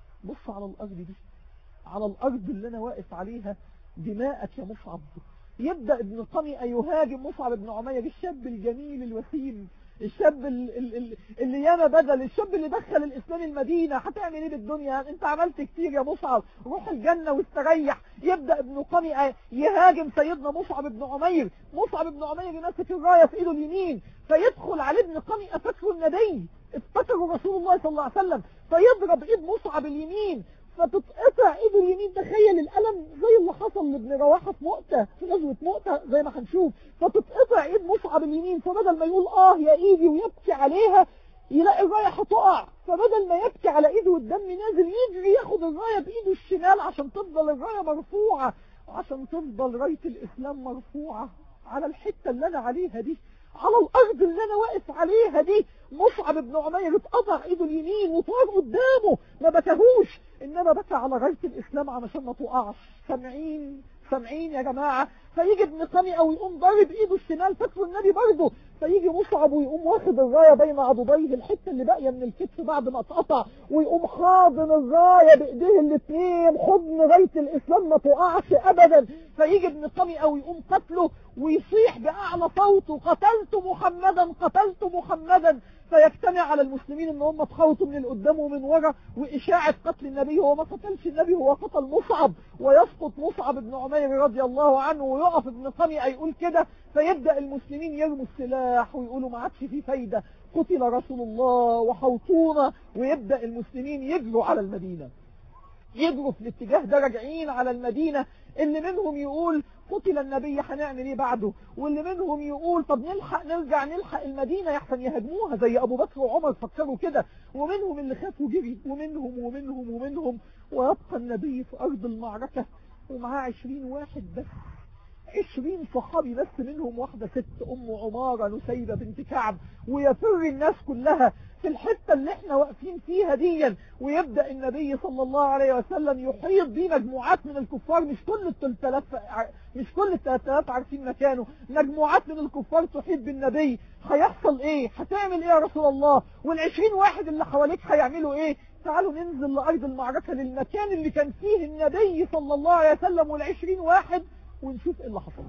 بص على الأرض دي على الأرض اللي أنا واقف عليها دماءك يا مصعب يبدأ ابن قمي أن يهاجم مصعب بن عمير الشاب الجميل الوسيم الشاب ال- ال- ال- اللي ياما بدل الشاب اللي دخل الإسلام المدينة هتعمل ايه بالدنيا انت عملت كتير يا مصعب روح الجنة واستريح يبدأ ابن قمي أ- يهاجم سيدنا مصعب بن عمير مصعب بن عمير ماسك الراية في ايده اليمين فيدخل على ابن قمي أفكر النبي افتكروا رسول الله صلى الله عليه وسلم فيضرب ايد مصعب اليمين فتتقطع ايده اليمين تخيل الألم زي اللي حصل لابن رواحة في مؤتة في غزوة مؤتة زي ما هنشوف فتتقطع ايد مصعب اليمين فبدل ما يقول اه يا ايدي ويبكي عليها يلاقي الراية هتقع فبدل ما يبكي على ايده والدم نازل يجري ياخد الراية بايده الشمال عشان تفضل الراية مرفوعة عشان تفضل راية الاسلام مرفوعة على الحتة اللي انا عليها دي على الارض اللي انا واقف عليها دي مصعب بن عمير اتقطع ايده اليمين وطار قدامه ما بكاهوش انما بكى على رايه الاسلام علشان ما تقعش سامعين سامعين يا جماعه فيجي ابن قمي او يقوم ضارب ايده الشمال فاكره النبي برضه فيجي مصعب ويقوم واخد الرايه بين عضديه الحته اللي باقيه من الكتف بعد ما اتقطع ويقوم حاضن الرايه بايديه الاثنين حضن رايه الاسلام ما تقعش ابدا فيجي ابن قمي او يقوم قتله ويصيح باعلى صوته قتلت محمدا قتلت محمدا فيجتمع على المسلمين ان هم تخوتوا من القدام ومن ورا واشاعة قتل النبي هو ما قتلش النبي هو قتل مصعب ويسقط مصعب بن عمير رضي الله عنه ويقف ابن قمي يقول كده فيبدأ المسلمين يرموا السلاح ويقولوا ما عادش في فايدة قتل رسول الله وحوطونا ويبدأ المسلمين يجروا على المدينة يجروا في الاتجاه ده راجعين على المدينة اللي منهم يقول قتل النبي هنعمل ايه بعده واللي منهم يقول طب نلحق نرجع نلحق المدينة يحسن يهاجموها زي ابو بكر وعمر فكروا كده ومنهم اللي خافوا جري ومنهم ومنهم ومنهم ويبقى النبي في ارض المعركة ومعاه عشرين واحد بس عشرين صحابي بس منهم واحدة ست ام عمارة نسيبة بنت كعب ويفر الناس كلها في الحتة اللي احنا واقفين فيها ديا ويبدأ النبي صلى الله عليه وسلم يحيط بيه مجموعات من الكفار مش كل التلتلاف مش كل التلتلاف عارفين مكانه مجموعات من الكفار تحيط بالنبي هيحصل ايه هتعمل ايه يا رسول الله والعشرين واحد اللي حواليك هيعملوا ايه تعالوا ننزل لأرض المعركة للمكان اللي كان فيه النبي صلى الله عليه وسلم والعشرين واحد ونشوف ايه اللي حصل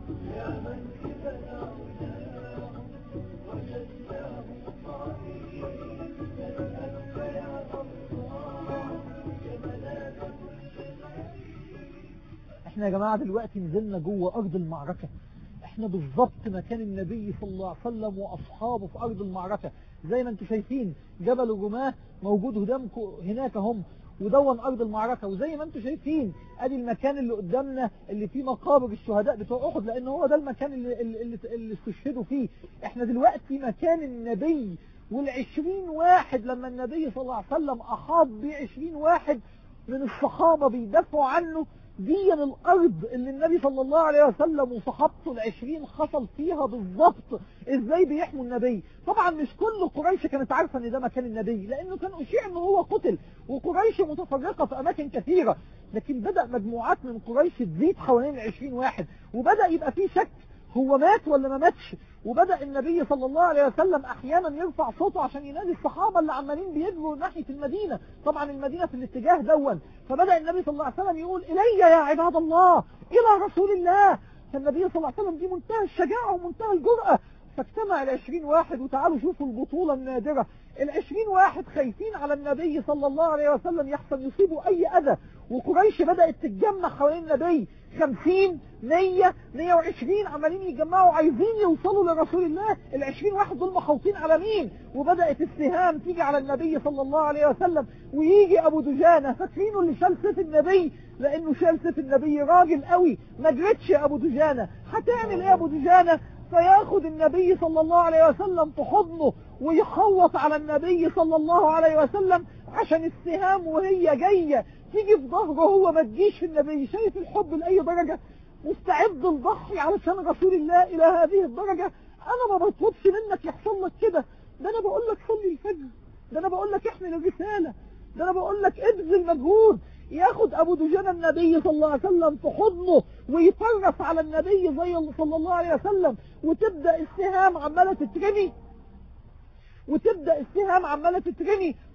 احنا يا جماعة دلوقتي نزلنا جوه ارض المعركة احنا بالظبط مكان النبي صلى الله عليه وسلم واصحابه في ارض المعركة زي ما انتم شايفين جبل الرماة موجود قدامكم هناك هم ودون ارض المعركة وزي ما انتم شايفين ادي المكان اللي قدامنا اللي فيه مقابر الشهداء بتوع احد لان هو ده المكان اللي, اللي, اللي استشهدوا فيه احنا دلوقتي مكان النبي والعشرين واحد لما النبي صلى الله عليه وسلم احاط بعشرين واحد من الصحابة بيدافعوا عنه دي الارض اللي النبي صلى الله عليه وسلم وصحابته العشرين حصل فيها بالظبط ازاي بيحموا النبي طبعا مش كل قريش كانت عارفة ان ده مكان النبي لانه كان اشيع ان هو قتل وقريش متفرقة في اماكن كثيرة لكن بدأ مجموعات من قريش تزيد حوالين العشرين واحد وبدأ يبقى فيه شك هو مات ولا ما ماتش وبدأ النبي صلى الله عليه وسلم احيانا يرفع صوته عشان ينادي الصحابة اللي عمالين بيجروا ناحية المدينة طبعا المدينة في الاتجاه دون فبدأ النبي صلى الله عليه وسلم يقول الي يا عباد الله الى رسول الله فالنبي صلى الله عليه وسلم دي منتهى الشجاعة ومنتهى الجرأة فاجتمع العشرين واحد وتعالوا شوفوا البطولة النادرة العشرين واحد خايفين على النبي صلى الله عليه وسلم يحصل يصيبوا اي اذى وقريش بدأت تتجمع حوالين النبي خمسين مية مية وعشرين عمالين يتجمعوا عايزين يوصلوا لرسول الله العشرين واحد دول محوطين على مين وبدأت السهام تيجي على النبي صلى الله عليه وسلم ويجي ابو دجانة فاكرينه اللي شال سيف النبي لانه شال سيف النبي راجل قوي ما جرتش يا ابو دجانة هتعمل ايه يا ابو دجانة فياخد النبي صلى الله عليه وسلم في حضنه ويخوط على النبي صلى الله عليه وسلم عشان السهام وهي جاية تيجي في ظهره هو ما تجيش في النبي شايف الحب لأي درجة مستعد الضحي علشان رسول الله إلى هذه الدرجة أنا ما بطلبش منك يحصل لك كده ده أنا بقول لك صلي الفجر ده أنا بقول لك احمل الرسالة ده أنا بقول لك ابذل مجهود ياخد ابو دجانة النبي صلى الله عليه وسلم في حضنه ويطرف على النبي زي صلى الله عليه وسلم وتبدأ السهام عمالة تترمي وتبدأ السهام عمالة تترمي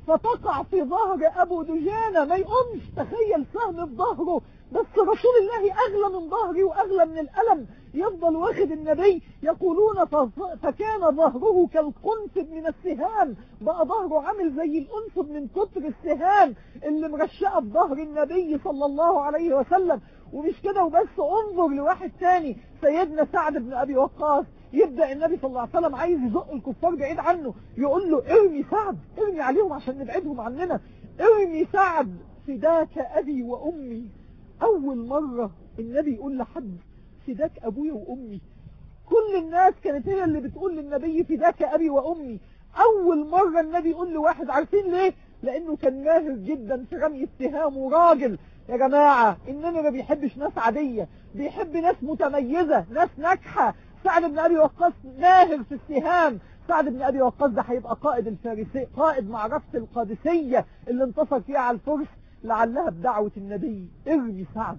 فتقع في ظهر ابو دجانة ما يقومش تخيل سهم في ظهره بس رسول الله اغلى من ظهري واغلى من الالم يفضل واخد النبي يقولون فكان ظهره كالقنفذ من السهام بقى ظهره عامل زي الانفذ من كتر السهام اللي مرشقه في ظهر النبي صلى الله عليه وسلم ومش كده وبس انظر لواحد تاني سيدنا سعد بن ابي وقاص يبدأ النبي صلى الله عليه وسلم عايز يزق الكفار بعيد عنه يقول له ارمي سعد ارمي عليهم عشان نبعدهم عننا ارمي سعد فداك ابي وامي اول مرة النبي يقول لحد فداك ابويا وامي كل الناس كانت هي اللي بتقول للنبي فداك ابي وامي اول مرة النبي يقول لواحد عارفين ليه لانه كان ماهر جدا في رمي اتهام وراجل يا جماعة النبي ما بيحبش ناس عادية بيحب ناس متميزة ناس ناجحة سعد بن ابي وقاص ماهر في السهام سعد بن ابي وقاص ده هيبقى قائد الفارسي قائد معركة القادسية اللي انتصر فيها على الفرس لعلها بدعوة النبي ارمي سعد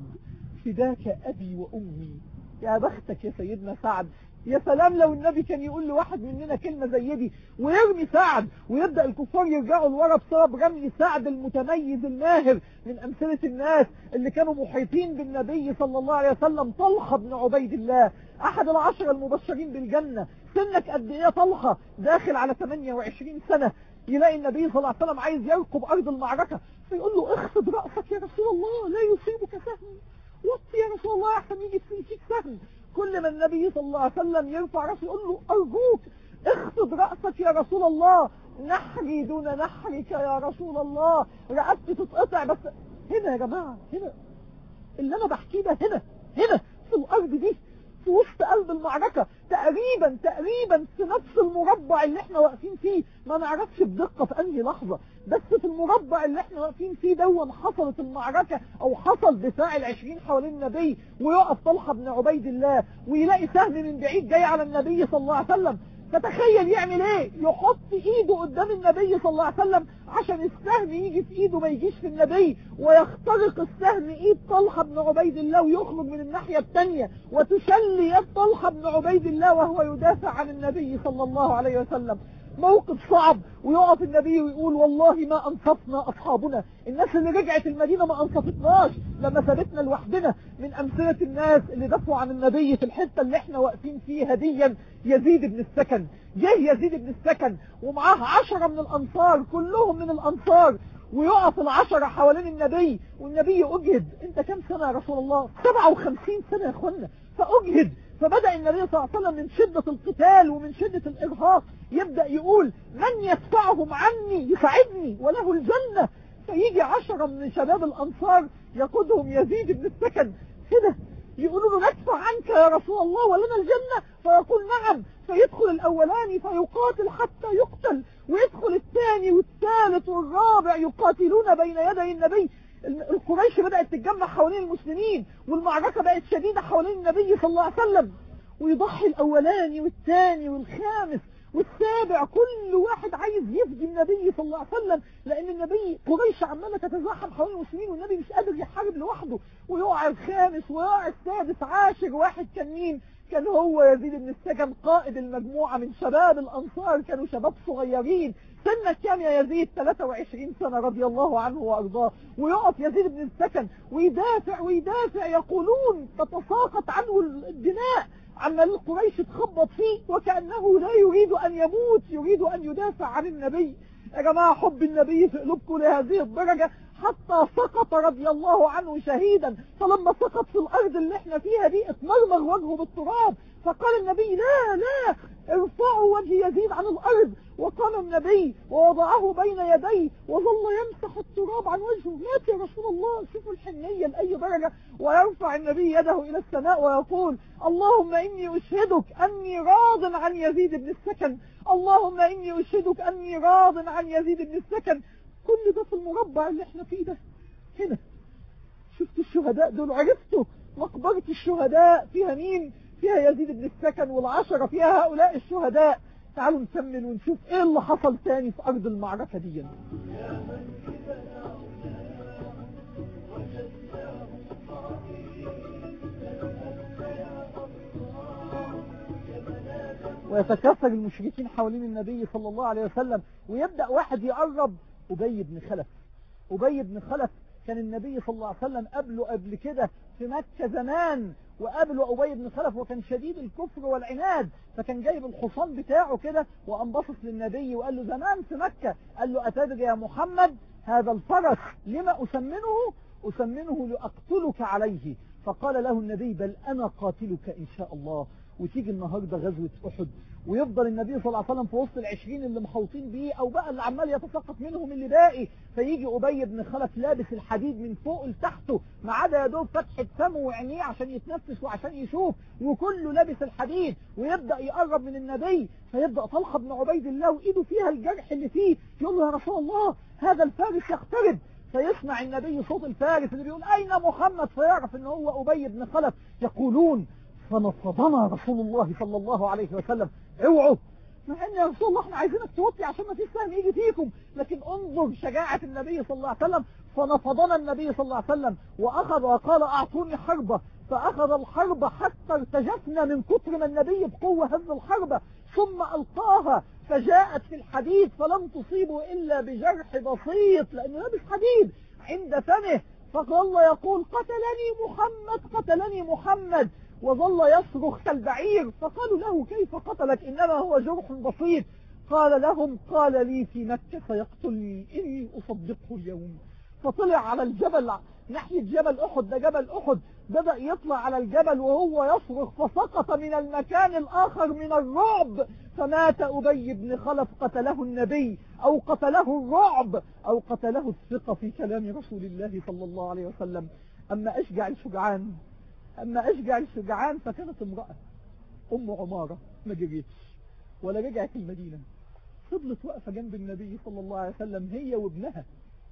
فداك ابي وامي يا بختك يا سيدنا سعد يا سلام لو النبي كان يقول لواحد مننا كلمة زي دي ويرمي سعد ويبدأ الكفار يرجعوا لورا بسبب رمي سعد المتميز الماهر من أمثلة الناس اللي كانوا محيطين بالنبي صلى الله عليه وسلم طلحة بن عبيد الله أحد العشرة المبشرين بالجنة سنك قد إيه طلحة داخل على 28 سنة يلاقي النبي صلى الله عليه وسلم عايز يركب أرض المعركة فيقول له اخفض رأسك يا رسول الله لا يصيبك سهم وطي يا رسول الله أحسن يجي فيك سهم كل ما النبي صلى الله عليه وسلم يرفع رأسه يقول له أرجوك اخفض رأسك يا رسول الله نحري دون نحرك يا رسول الله رقبتي تتقطع بس هنا يا جماعة هنا اللي أنا بحكيه ده هنا هنا في الأرض دي في وسط قلب المعركة تقريبا تقريبا في نفس المربع اللي احنا واقفين فيه ما نعرفش بدقة في انهي لحظة بس في المربع اللي احنا واقفين فيه دون حصلت المعركة او حصل دفاع العشرين حوالين النبي ويقف طلحة بن عبيد الله ويلاقي سهم من بعيد جاي على النبي صلى الله عليه وسلم فتخيل يعمل ايه يحط ايده قدام النبي صلى الله عليه وسلم عشان السهم يجي في ايده ما يجيش في النبي ويخترق السهم ايد طلحة بن عبيد الله ويخرج من الناحية الثانية وتشل يد طلحة بن عبيد الله وهو يدافع عن النبي صلى الله عليه وسلم موقف صعب ويقف النبي ويقول والله ما انصفنا اصحابنا الناس اللي رجعت المدينة ما انصفتناش لما سابتنا لوحدنا من امثلة الناس اللي دافعوا عن النبي في الحتة اللي احنا واقفين فيها ديا يزيد بن السكن جه يزيد بن السكن ومعاه عشرة من الانصار كلهم من الانصار ويقف العشرة حوالين النبي والنبي اجهد انت كم سنة يا رسول الله 57 سنة يا اخوانا فاجهد فبدأ النبي صلى الله عليه وسلم من شدة القتال ومن شدة الإرهاق يبدأ يقول من يدفعهم عني يساعدني وله الجنة فيجي عشرة من شباب الأنصار يقودهم يزيد بن السكن كده يقولوا له ندفع عنك يا رسول الله ولنا الجنة فيقول نعم فيدخل الأولاني فيقاتل حتى يقتل ويدخل الثاني والثالث والرابع يقاتلون بين يدي النبي القريش بدأت تتجمع حوالين المسلمين والمعركة بقت شديدة حوالين النبي صلى الله عليه وسلم ويضحي الأولاني والثاني والخامس والسابع كل واحد عايز يفدي النبي صلى الله عليه وسلم لأن النبي قريش عمالة تتزاحم حوالين المسلمين والنبي مش قادر يحارب لوحده ويقع الخامس ويقع السادس عاشر واحد كان مين كان هو يزيد بن السكن قائد المجموعة من شباب الأنصار كانوا شباب صغيرين سنة كام يا يزيد 23 سنة رضي الله عنه وأرضاه ويقف يزيد بن السكن ويدافع ويدافع يقولون تتساقط عنه الدماء عمال قريش تخبط فيه وكأنه لا يريد أن يموت يريد أن يدافع عن النبي يا جماعة حب النبي في قلوبكم لهذه الدرجة حتى سقط رضي الله عنه شهيدا فلما سقط في الأرض اللي احنا فيها دي اتمرمغ وجهه بالتراب فقال النبي لا لا ارفعوا وجه يزيد عن الأرض وقام النبي ووضعه بين يديه وظل يمسح التراب عن وجهه مات يا رسول الله شوفوا الحنية لأي درجة ويرفع النبي يده إلى السماء ويقول اللهم إني أشهدك أني راض عن يزيد بن السكن اللهم إني أشهدك أني راض عن يزيد بن السكن كل ده في المربع اللي احنا فيه ده هنا شفتوا الشهداء دول عرفتوا مقبرة الشهداء فيها مين فيها يزيد بن السكن والعشرة فيها هؤلاء الشهداء تعالوا نكمل ونشوف ايه اللي حصل تاني في ارض المعركة دي ويتكاثر المشركين حوالين النبي صلى الله عليه وسلم ويبدأ واحد يقرب أبي بن خلف أبي بن خلف كان النبي صلى الله عليه وسلم قبله قبل كده في مكة زمان وقابله أبي بن خلف وكان شديد الكفر والعناد فكان جايب الحصان بتاعه كده وأنبسط للنبي وقال له زمان في مكة قال له أتدري يا محمد هذا الفرس لما أسمنه أسمنه لأقتلك عليه فقال له النبي بل أنا قاتلك إن شاء الله وتيجي النهاردة غزوة أحد ويفضل النبي صلى الله عليه وسلم في وسط العشرين اللي محوطين بيه أو بقى اللي عمال يتساقط منهم اللي باقي فيجي أبي بن خلف لابس الحديد من فوق لتحته ما عدا يا دوب فتحة فمه وعينيه عشان يتنفس وعشان يشوف وكله لابس الحديد ويبدأ يقرب من النبي فيبدأ طلحة بن عبيد الله وإيده فيها الجرح اللي فيه يقول له يا رسول الله هذا الفارس يقترب فيسمع النبي صوت الفارس اللي بيقول أين محمد فيعرف ان هو أبي بن خلف يقولون فنفضنا رسول الله صلى الله عليه وسلم اوعوا مع ان يا رسول الله احنا عايزينك توطي عشان ما فيش سهم يجي فيكم لكن انظر شجاعة النبي صلى الله عليه وسلم فنفضنا النبي صلى الله عليه وسلم واخذ وقال اعطوني حربة فاخذ الحربة حتى ارتجفنا من كتر ما النبي بقوة هز الحربة ثم القاها فجاءت في الحديد فلم تصيبه الا بجرح بسيط لانه لابس حديد عند فمه فظل يقول قتلني محمد قتلني محمد وظل يصرخ كالبعير فقالوا له كيف قتلك إنما هو جرح بسيط قال لهم قال لي في مكة سيقتلني إني أصدقه اليوم فطلع على الجبل ناحية جبل أحد ده جبل أحد بدأ يطلع على الجبل وهو يصرخ فسقط من المكان الآخر من الرعب فمات أبي بن خلف قتله النبي أو قتله الرعب أو قتله الثقة في كلام رسول الله صلى الله عليه وسلم أما أشجع الشجعان أما أشجع الشجعان فكانت امرأة أم عمارة ما جريتش ولا رجعت المدينة فضلت واقفة جنب النبي صلى الله عليه وسلم هي وابنها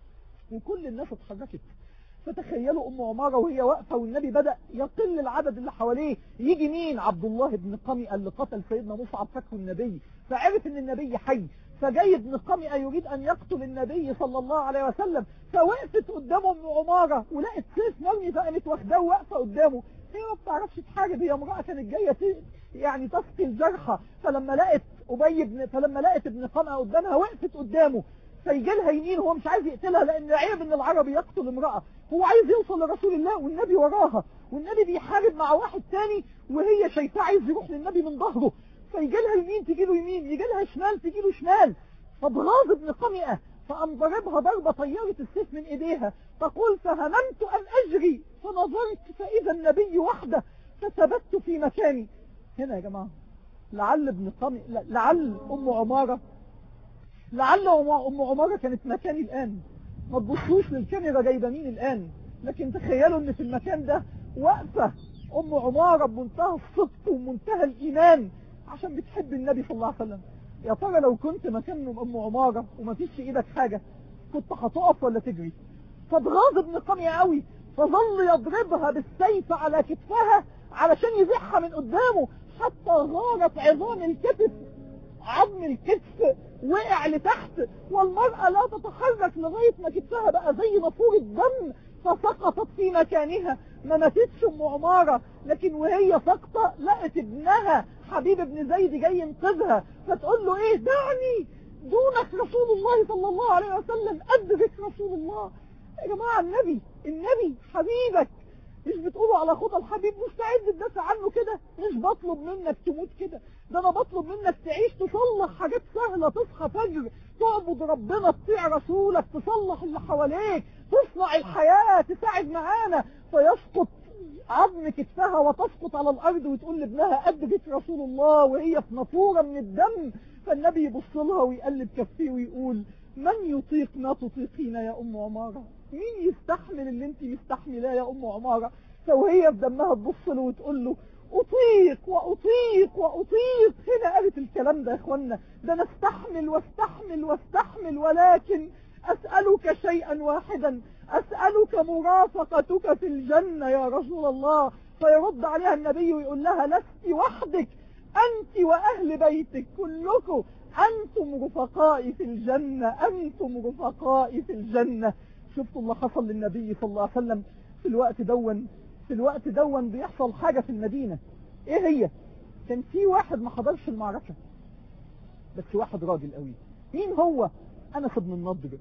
وكل الناس اتحركت فتخيلوا أم عمارة وهي واقفة والنبي بدأ يقل العدد اللي حواليه يجي مين عبد الله بن قمئة اللي قتل سيدنا مصعب فاكره النبي فعرف ان النبي حي فجاي ابن قمئة يريد أن يقتل النبي صلى الله عليه وسلم فوقفت قدامه ام عمارة ولقت سيف مرمي فقامت واخداه واقفة قدامه هي ما بتعرفش تحارب هي امرأة كانت جاية يعني تسقي الجرحى فلما لقت أبي بن فلما لقت ابن قمئة قدامها وقفت قدامه فيجي لها يمين هو مش عايز يقتلها لان عيب ان العربي يقتل امرأة هو عايز يوصل لرسول الله والنبي وراها والنبي بيحارب مع واحد تاني وهي شايفاه عايز يروح للنبي من ظهره فيجي لها يمين تجي له يمين يجي لها شمال تجي له شمال فبغاظ ابن قمئة فقام ضربها ضربة طيرت السيف من ايديها تقول فهممت ان اجري فنظرت فاذا النبي وحده فثبت في مكاني هنا يا جماعة لعل ابن قمئة لعل ام عمارة لعل ام عمارة كانت مكاني الان ما تبصوش للكاميرا جايبه مين الان لكن تخيلوا ان في المكان ده واقفة ام عمارة بمنتهى الصدق ومنتهى الايمان عشان بتحب النبي صلى الله عليه وسلم يا ترى لو كنت مكان ام عمارة وما فيش في ايدك حاجة كنت هتقف ولا تجري فاتغاظ ابن قمية قوي فظل يضربها بالسيف على كتفها علشان يزحها من قدامه حتى غارت عظام الكتف عظم الكتف وقع لتحت والمرأة لا تتحرك لغاية ما كتفها بقى زي نافورة دم فسقطت في مكانها ما ماتتش ام عمارة لكن وهي ساقطة لقت ابنها حبيب ابن زيد جاي ينقذها فتقول له ايه دعني دونك رسول الله صلى الله عليه وسلم ادرك رسول الله يا جماعة النبي النبي حبيبك مش بتقولوا على خطى الحبيب مستعد تدافع عنه كده مش بطلب منك تموت كده ده انا بطلب منك تعيش تصلح حاجات سهلة تصحى فجر تعبد ربنا تطيع رسولك تصلح اللي حواليك تصنع الحياة تساعد معانا فيسقط عظم كتفها وتسقط على الارض وتقول لابنها ادرك رسول الله وهي في نافوره من الدم فالنبي يبص لها ويقلب كفيه ويقول من يطيق ما تطيقين يا ام عماره مين يستحمل اللي انت مستحملاه يا ام عماره فوهي بدمها تبص له وتقول له أطيق وأطيق وأطيق هنا قالت الكلام ده يا إخوانا ده أنا استحمل واستحمل واستحمل ولكن أسألك شيئا واحدا أسألك مرافقتك في الجنة يا رسول الله فيرد عليها النبي ويقول لها لست وحدك أنت وأهل بيتك كلكم أنتم رفقائي في الجنة أنتم رفقائي في الجنة شفتوا اللي حصل للنبي صلى الله عليه وسلم في الوقت دون في الوقت دون بيحصل حاجة في المدينة ايه هي كان في واحد ما حضرش المعركة بس واحد راجل قوي مين هو انس بن النضر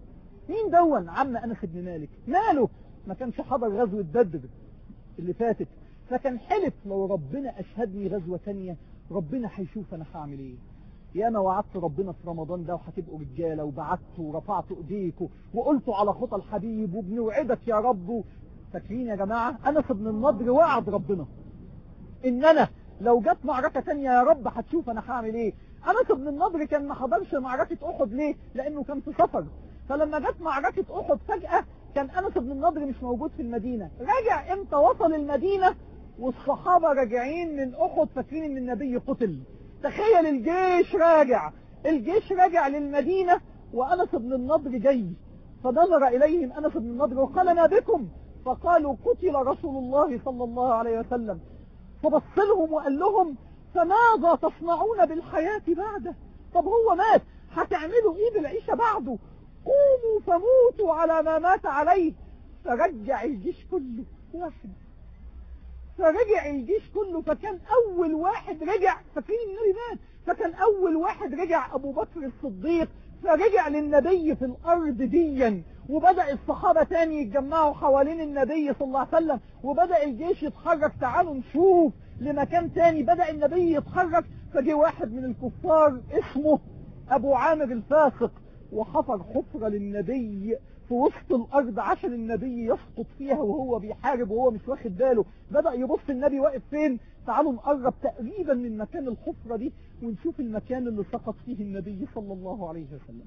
مين دون عم أنس بن مالك ماله ما كانش حضر غزوة بدر اللي فاتت فكان حلف لو ربنا أشهدني غزوة تانية ربنا هيشوف أنا هعمل إيه يا انا وعدت ربنا في رمضان ده وهتبقوا رجاله وبعتوا ورفعتوا ايديكم وقلتوا على خطى الحبيب وبنوعدك يا رب فاكرين يا جماعه انس بن النضر وعد ربنا ان انا لو جت معركه تانية يا رب هتشوف انا هعمل ايه انس بن النضر كان ما حضرش معركه احد ليه لانه كان في سفر فلما جت معركه احد فجاه كان انس بن النضر مش موجود في المدينه رجع امتى وصل المدينه والصحابه راجعين من احد فاكرين ان النبي قتل تخيل الجيش راجع الجيش راجع للمدينة وأنس بن النضر جاي فنظر إليهم أنس بن النضر وقال ما بكم فقالوا قتل رسول الله صلى الله عليه وسلم فبص لهم وقال لهم فماذا تصنعون بالحياة بعده طب هو مات هتعملوا ايه بالعيشة بعده قوموا فموتوا على ما مات عليه فرجع الجيش كله واحد فرجع الجيش كله فكان اول واحد رجع فاكرين النبي مات فكان اول واحد رجع ابو بكر الصديق فرجع للنبي في الارض ديا وبدأ الصحابة تاني يتجمعوا حوالين النبي صلى الله عليه وسلم وبدأ الجيش يتحرك تعالوا نشوف لمكان تاني بدأ النبي يتحرك فجي واحد من الكفار اسمه ابو عامر الفاسق وحفر حفرة للنبي في وسط الارض عشان النبي يسقط فيها وهو بيحارب وهو مش واخد باله بدأ يبص النبي واقف فين تعالوا نقرب تقريبا من مكان الحفرة دي ونشوف المكان اللي سقط فيه النبي صلى الله عليه وسلم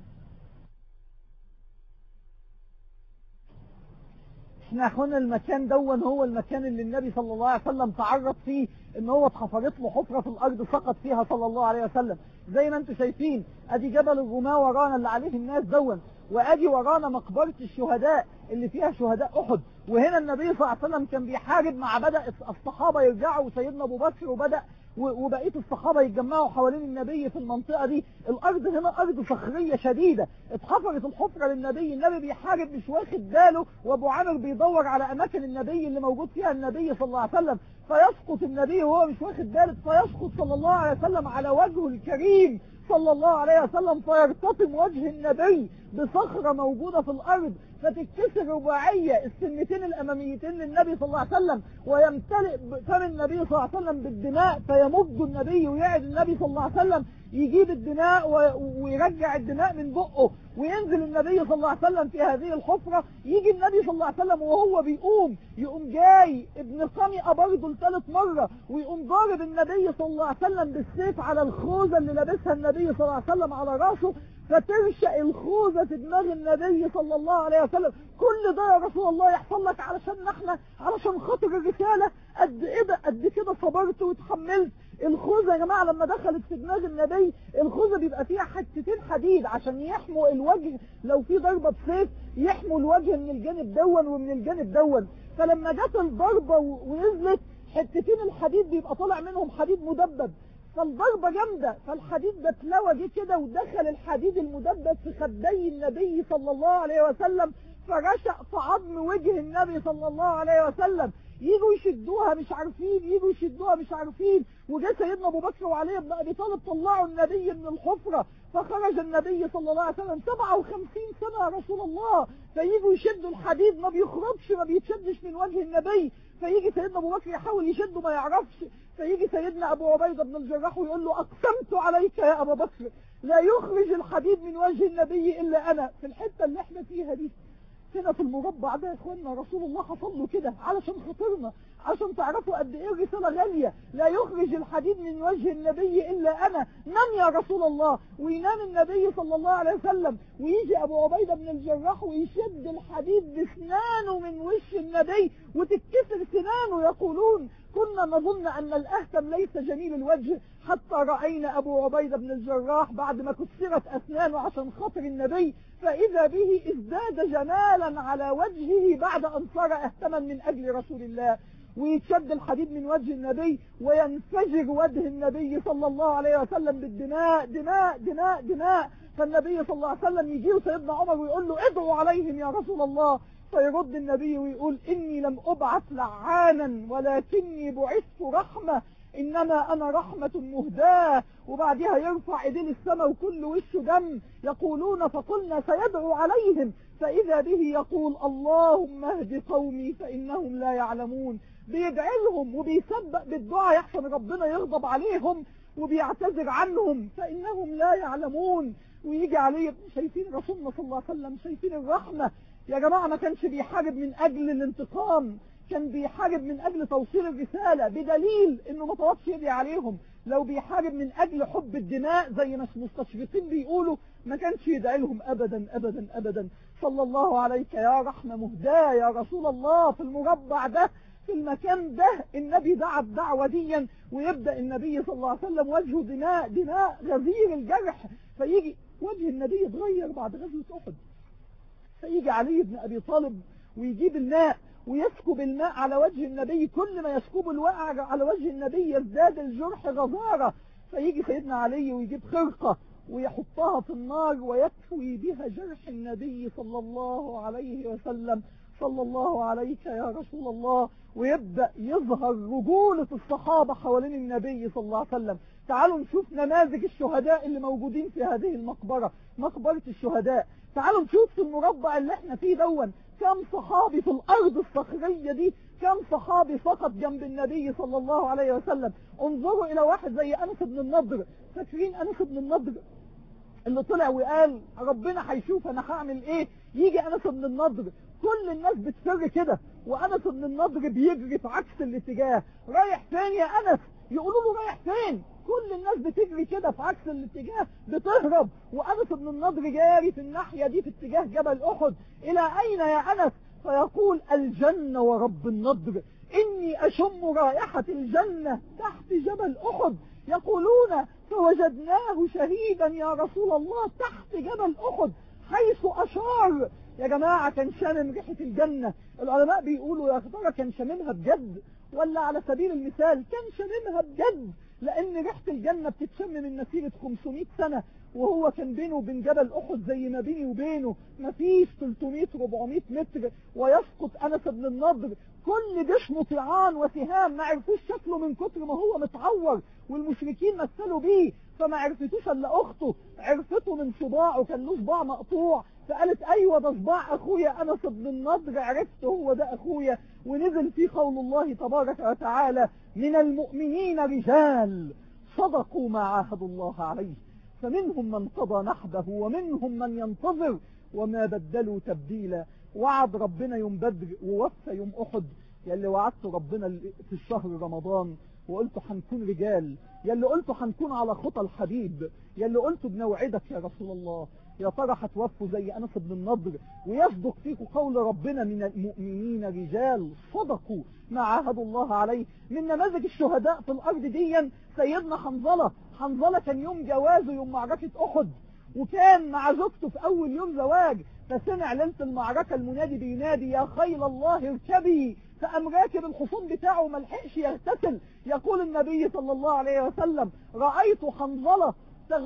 احنا اخوانا المكان دون هو المكان اللي النبي صلى الله عليه وسلم تعرض فيه ان هو اتحفرت له حفرة في الارض سقط فيها صلى الله عليه وسلم زي ما انتم شايفين ادي جبل الرماة ورانا اللي عليه الناس دون وادي ورانا مقبرة الشهداء اللي فيها شهداء احد وهنا النبي صلى الله عليه وسلم كان بيحارب مع بدأ الصحابة يرجعوا سيدنا ابو بكر وبدأ وبقية الصحابة يتجمعوا حوالين النبي في المنطقة دي الارض هنا ارض صخرية شديدة اتحفرت الحفرة للنبي النبي بيحارب مش واخد باله وابو عامر بيدور على اماكن النبي اللي موجود فيها النبي صلى الله عليه وسلم فيسقط النبي وهو مش واخد باله فيسقط صلى الله عليه وسلم على وجهه الكريم صلى الله عليه وسلم فيرتطم وجه النبي بصخرة موجودة في الأرض فتتكسر رباعية السنتين الأماميتين للنبي صلى الله عليه وسلم ويمتلئ فم النبي صلى الله عليه وسلم بالدماء فيمد النبي ويعد النبي صلى الله عليه وسلم يجيب الدماء ويرجع الدماء من بقه وينزل النبي صلى الله عليه وسلم في هذه الحفرة يجي النبي صلى الله عليه وسلم وهو بيقوم يقوم جاي ابن قمئة برضه لثالث مرة ويقوم ضارب النبي صلى الله عليه وسلم بالسيف على الخوذة اللي لابسها النبي صلى الله عليه وسلم على راسه فترشق الخوذة في دماغ النبي صلى الله عليه وسلم كل ده يا رسول الله يحصل لك علشان احنا علشان خاطر الرسالة قد ايه ده قد كده صبرت واتحملت الخوذة يا جماعة لما دخلت في دماغ النبي الخوذة بيبقى فيها حتتين حديد عشان يحموا الوجه لو في ضربة بسيف يحموا الوجه من الجانب دون ومن الجانب دون فلما جت الضربة ونزلت حتتين الحديد بيبقى طالع منهم حديد مدبب فالضربة جامدة فالحديد ده اتلوى جه كده ودخل الحديد المدبب في خدي النبي صلى الله عليه وسلم فرشق في عظم وجه النبي صلى الله عليه وسلم يجوا يشدوها مش عارفين يجوا يشدوها مش عارفين وجاء سيدنا ابو بكر وعلي بن ابي طالب طلعوا النبي من الحفرة فخرج النبي صلى الله عليه وسلم 57 سنة يا رسول الله فيجوا يشدوا الحديد ما بيخرجش ما بيتشدش من وجه النبي فيجي سيدنا ابو بكر يحاول يشده ما يعرفش فيجي سيدنا ابو عبيدة بن الجراح ويقول له اقسمت عليك يا ابا بكر لا يخرج الحديد من وجه النبي الا انا في الحتة اللي احنا فيها دي هنا في المربع ده يا اخوانا رسول الله حصل له كده علشان خاطرنا عشان تعرفوا قد ايه الرساله غاليه لا يخرج الحديد من وجه النبي الا انا نم يا رسول الله وينام النبي صلى الله عليه وسلم ويجي ابو عبيده بن الجراح ويشد الحديد بسنانه من وش النبي وتتكسر سنانه يقولون كنا نظن ان الاهتم ليس جميل الوجه حتى راينا ابو عبيده بن الجراح بعد ما كسرت اسنانه عشان خاطر النبي فاذا به ازداد جمالا على وجهه بعد ان صار اهتما من اجل رسول الله ويتشد الحديد من وجه النبي وينفجر وجه النبي صلى الله عليه وسلم بالدماء دماء دماء دماء فالنبي صلى الله عليه وسلم يجيه سيدنا عمر ويقول له ادعوا عليهم يا رسول الله فيرد النبي ويقول إني لم أبعث لعانا ولكني بعثت رحمة إنما أنا رحمة مهداة وبعدها يرفع إيديه للسماء وكل وشه دم يقولون فقلنا سيدعو عليهم فإذا به يقول اللهم اهد قومي فإنهم لا يعلمون بيدعي لهم وبيسبق بالدعاء يحسن ربنا يغضب عليهم وبيعتذر عنهم فإنهم لا يعلمون ويجي عليه شايفين رسولنا صلى الله عليه وسلم شايفين الرحمة يا جماعة ما كانش بيحارب من أجل الانتقام كان بيحارب من أجل توصيل الرسالة بدليل إنه ما طلبش يدعي عليهم لو بيحارب من أجل حب الدماء زي ما المستشرقين بيقولوا ما كانش يدعي لهم أبدا أبدا أبدا صلى الله عليك يا رحمة مهداة يا رسول الله في المربع ده في المكان ده النبي دعا الدعوة ديا ويبدأ النبي صلى الله عليه وسلم وجهه دماء دماء غزير الجرح فيجي وجه النبي يتغير بعد غزوة أحد فيجي علي بن أبي طالب ويجيب الماء ويسكب الماء على وجه النبي كل ما يسكب الواقع على وجه النبي يزداد الجرح غزارة فيجي سيدنا علي ويجيب خرقة ويحطها في النار ويكوي بها جرح النبي صلى الله عليه وسلم صلى الله عليك يا رسول الله ويبدأ يظهر رجولة الصحابة حوالين النبي صلى الله عليه وسلم تعالوا نشوف نماذج الشهداء اللي موجودين في هذه المقبرة مقبرة الشهداء تعالوا نشوف في المربع اللي احنا فيه دون كم صحابي في الأرض الصخرية دي كم صحابي فقط جنب النبي صلى الله عليه وسلم انظروا إلى واحد زي أنس بن النضر فاكرين أنس بن النضر اللي طلع وقال ربنا هيشوف انا هعمل ايه يجي انس بن النضر كل الناس بتفر كده وانس بن النضر بيجري في عكس الاتجاه رايح فين يا انس يقولوا له رايح فين كل الناس بتجري كده في عكس الاتجاه بتهرب وانس بن النضر جاري في الناحية دي في اتجاه جبل احد الى اين يا انس فيقول الجنة ورب النضر اني اشم رائحة الجنة تحت جبل احد يقولون فوجدناه شهيدا يا رسول الله تحت جبل أحد حيث أشار يا جماعة كان شامم ريحة الجنة العلماء بيقولوا يا ترى كان شاممها بجد ولا على سبيل المثال كان شاممها بجد لأن ريحة الجنة بتتشم من مسيرة 500 سنة وهو كان بينه وبين جبل أحد زي ما بيني وبينه مفيش 300 400 متر ويسقط أنس بن النضر كل جسمه طعان وسهام ما عرفوش شكله من كتر ما هو متعور والمشركين مثلوا بيه فما عرفتوش الا اخته عرفته من صباعه كان له صباع مقطوع فقالت ايوه ده صباع اخويا انس بن النضر عرفته هو ده اخويا ونزل فيه قول الله تبارك وتعالى من المؤمنين رجال صدقوا ما عاهدوا الله عليه فمنهم من قضى نحبه ومنهم من ينتظر وما بدلوا تبديلا وعد ربنا يوم بدر ووفى يوم أحد يلي وعدت ربنا في الشهر رمضان وقلت هنكون رجال يلي قلت هنكون على خطى الحبيب يلي قلت بنوعدك يا رسول الله يا ترى هتوفوا زي أنس بن النضر ويصدق فيكم قول ربنا من المؤمنين رجال صدقوا ما عاهدوا الله عليه من نماذج الشهداء في الأرض ديا سيدنا حنظلة حنظلة كان يوم جوازه يوم معركة أحد وكان مع زوجته في أول يوم زواج فسمع ليلة المعركة المنادي بينادي يا خيل الله اركبي فقام راكب الحصون بتاعه ما لحقش يغتسل يقول النبي صلى الله عليه وسلم رأيت حنظلة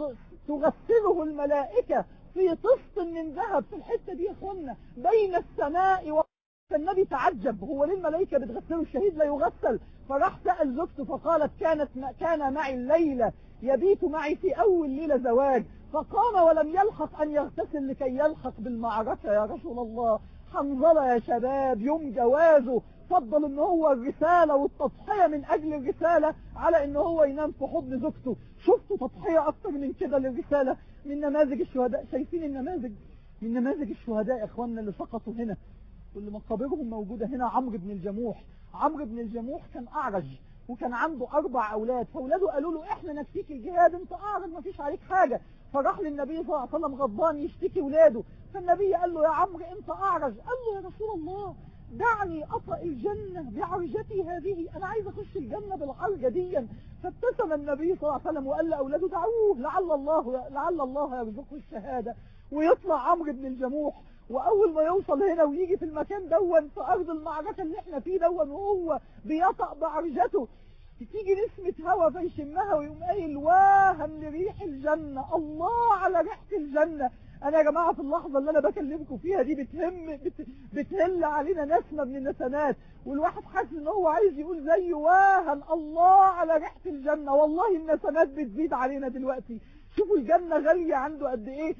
تغسله الملائكة في طست من ذهب في الحتة دي يا اخوانا بين السماء و... فالنبي تعجب هو ليه الملائكة بتغسله الشهيد لا يغسل فراح سأل زوجته فقالت كانت كان معي الليلة يبيت معي في أول ليلة زواج فقام ولم يلحق أن يغتسل لكي يلحق بالمعركة يا رسول الله حنظلة يا شباب يوم جوازه فضل ان هو الرسالة والتضحية من اجل الرسالة على ان هو ينام في حضن زوجته شفتوا تضحية اكتر من كده للرسالة من نماذج الشهداء شايفين النماذج من نماذج الشهداء اخواننا اللي سقطوا هنا واللي مقابرهم موجودة هنا عمرو بن الجموح عمرو بن الجموح كان اعرج وكان عنده اربع اولاد فاولاده قالوا له احنا نكفيك الجهاد انت اعرج ما فيش عليك حاجة فراح للنبي صلى الله عليه وسلم غضبان يشتكي ولاده فالنبي قال له يا عمرو انت اعرج قال له يا رسول الله دعني أطأ الجنة بعرجتي هذه أنا عايز أخش الجنة بالعرجة دي فابتسم النبي صلى الله عليه وسلم وقال لأولاده دعوه لعل الله لعل الله يرزقه الشهادة ويطلع عمرو بن الجموح وأول ما يوصل هنا ويجي في المكان دون في أرض المعركة اللي احنا فيه دون وهو بيطأ بعرجته تيجي نسمة هوا فيشمها ويقوم قايل واها لريح الجنة الله على ريحة الجنة انا يا جماعة في اللحظة اللي انا بكلمكم فيها دي بتهم بت بتهل علينا نسمة من النسمات والواحد حاسس ان هو عايز يقول زي واهن الله على ريحة الجنة والله النسمات بتزيد علينا دلوقتي شوفوا الجنة غالية عنده قد ايه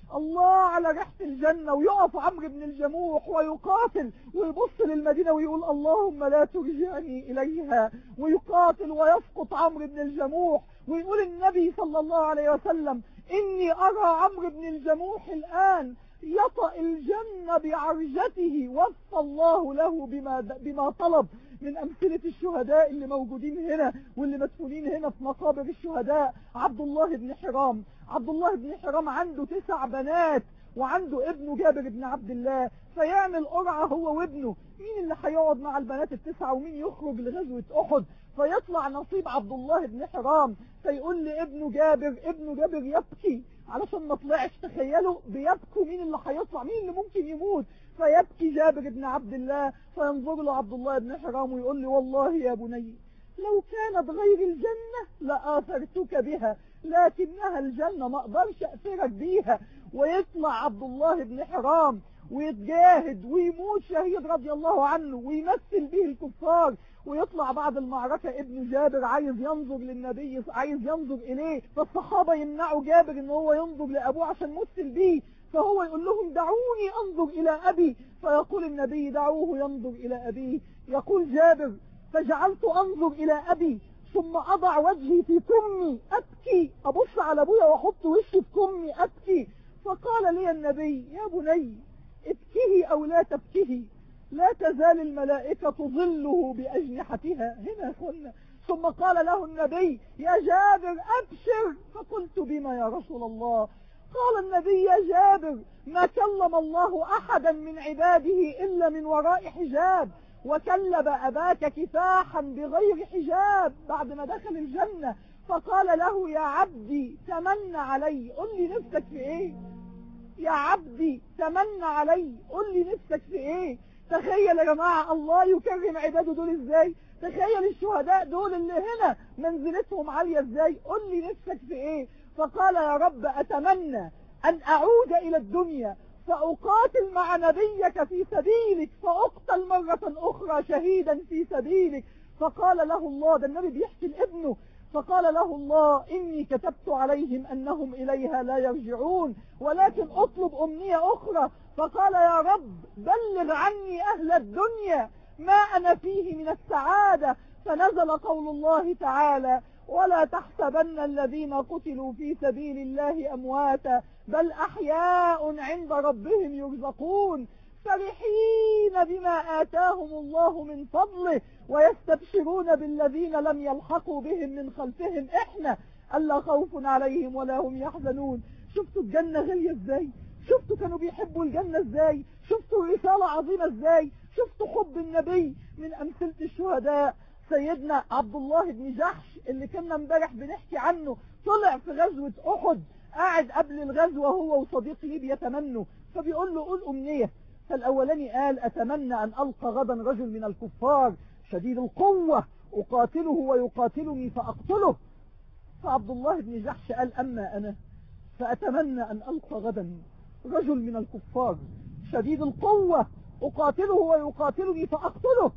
الله على ريحة الجنة ويقف عمرو بن الجموح ويقاتل ويبص للمدينة ويقول اللهم لا ترجعني إليها ويقاتل ويسقط عمرو بن الجموح ويقول النبي صلى الله عليه وسلم إني أرى عمرو بن الجموح الآن يطأ الجنة بعرجته وفى الله له بما, بما طلب من أمثلة الشهداء اللي موجودين هنا واللي مدفونين هنا في مقابر الشهداء عبد الله بن حرام عبد الله بن حرام عنده تسع بنات وعنده ابنه جابر بن عبد الله فيعمل قرعة هو وابنه مين اللي هيقعد مع البنات التسعة ومين يخرج لغزوة أحد فيطلع نصيب عبد الله بن حرام فيقول لابنه جابر ابنه جابر يبكي علشان ما طلعش تخيلوا بيبكوا مين اللي هيطلع مين اللي ممكن يموت فيبكي جابر بن عبد الله فينظر له عبد الله بن حرام ويقول له والله يا بني لو كانت غير الجنة لآثرتك بها لكنها الجنة ما اقدرش أثرك بيها ويطلع عبد الله بن حرام ويتجاهد ويموت شهيد رضي الله عنه ويمثل به الكفار ويطلع بعد المعركة ابن جابر عايز ينظر للنبي عايز ينظر إليه فالصحابة يمنعوا جابر ان هو ينظر لأبوه عشان مثل به فهو يقول لهم دعوني أنظر إلى أبي فيقول النبي دعوه ينظر إلى أبيه يقول جابر فجعلت أنظر إلى أبي ثم أضع وجهي في كمي أبكي أبص على أبويا وأحط وشي في كمي أبكي فقال لي النبي يا بني ابكيه أو لا تبكيه لا تزال الملائكة تظله بأجنحتها هنا يا أخوانا ثم قال له النبي يا جابر أبشر فقلت بما يا رسول الله قال النبي يا جابر ما كلم الله أحدا من عباده إلا من وراء حجاب وكلب أباك كفاحا بغير حجاب بعد ما دخل الجنة فقال له يا عبدي تمنى علي قل لي نفسك في ايه يا عبدي تمنى علي قل لي نفسك في ايه تخيل يا جماعة الله يكرم عباده دول ازاي تخيل الشهداء دول اللي هنا منزلتهم عالية ازاي قل لي نفسك في ايه فقال يا رب اتمنى ان اعود الى الدنيا فأقاتل مع نبيك في سبيلك فأقتل مرة أخرى شهيدا في سبيلك فقال له الله ده النبي بيحكي لابنه فقال له الله إني كتبت عليهم أنهم إليها لا يرجعون ولكن أطلب أمنية أخرى فقال يا رب بلغ عني أهل الدنيا ما أنا فيه من السعادة فنزل قول الله تعالى ولا تحسبن الذين قتلوا في سبيل الله أمواتا بل أحياء عند ربهم يرزقون فرحين بما آتاهم الله من فضله ويستبشرون بالذين لم يلحقوا بهم من خلفهم إحنا ألا خوف عليهم ولا هم يحزنون شفتوا الجنة غالية ازاي شفتوا كانوا بيحبوا الجنة ازاي شفتوا الرسالة عظيمة ازاي شفتوا حب النبي من أمثلة الشهداء سيدنا عبد الله بن جحش اللي كنا امبارح بنحكي عنه طلع في غزوة أحد قاعد قبل الغزوة هو وصديق ليه بيتمنوا فبيقول له قول أمنية فالأولاني قال أتمنى أن ألقى غدا رجل من الكفار شديد القوة أقاتله ويقاتلني فأقتله فعبد الله بن جحش قال أما أنا فأتمنى أن ألقى غدا رجل من الكفار شديد القوة أقاتله ويقاتلني فأقتله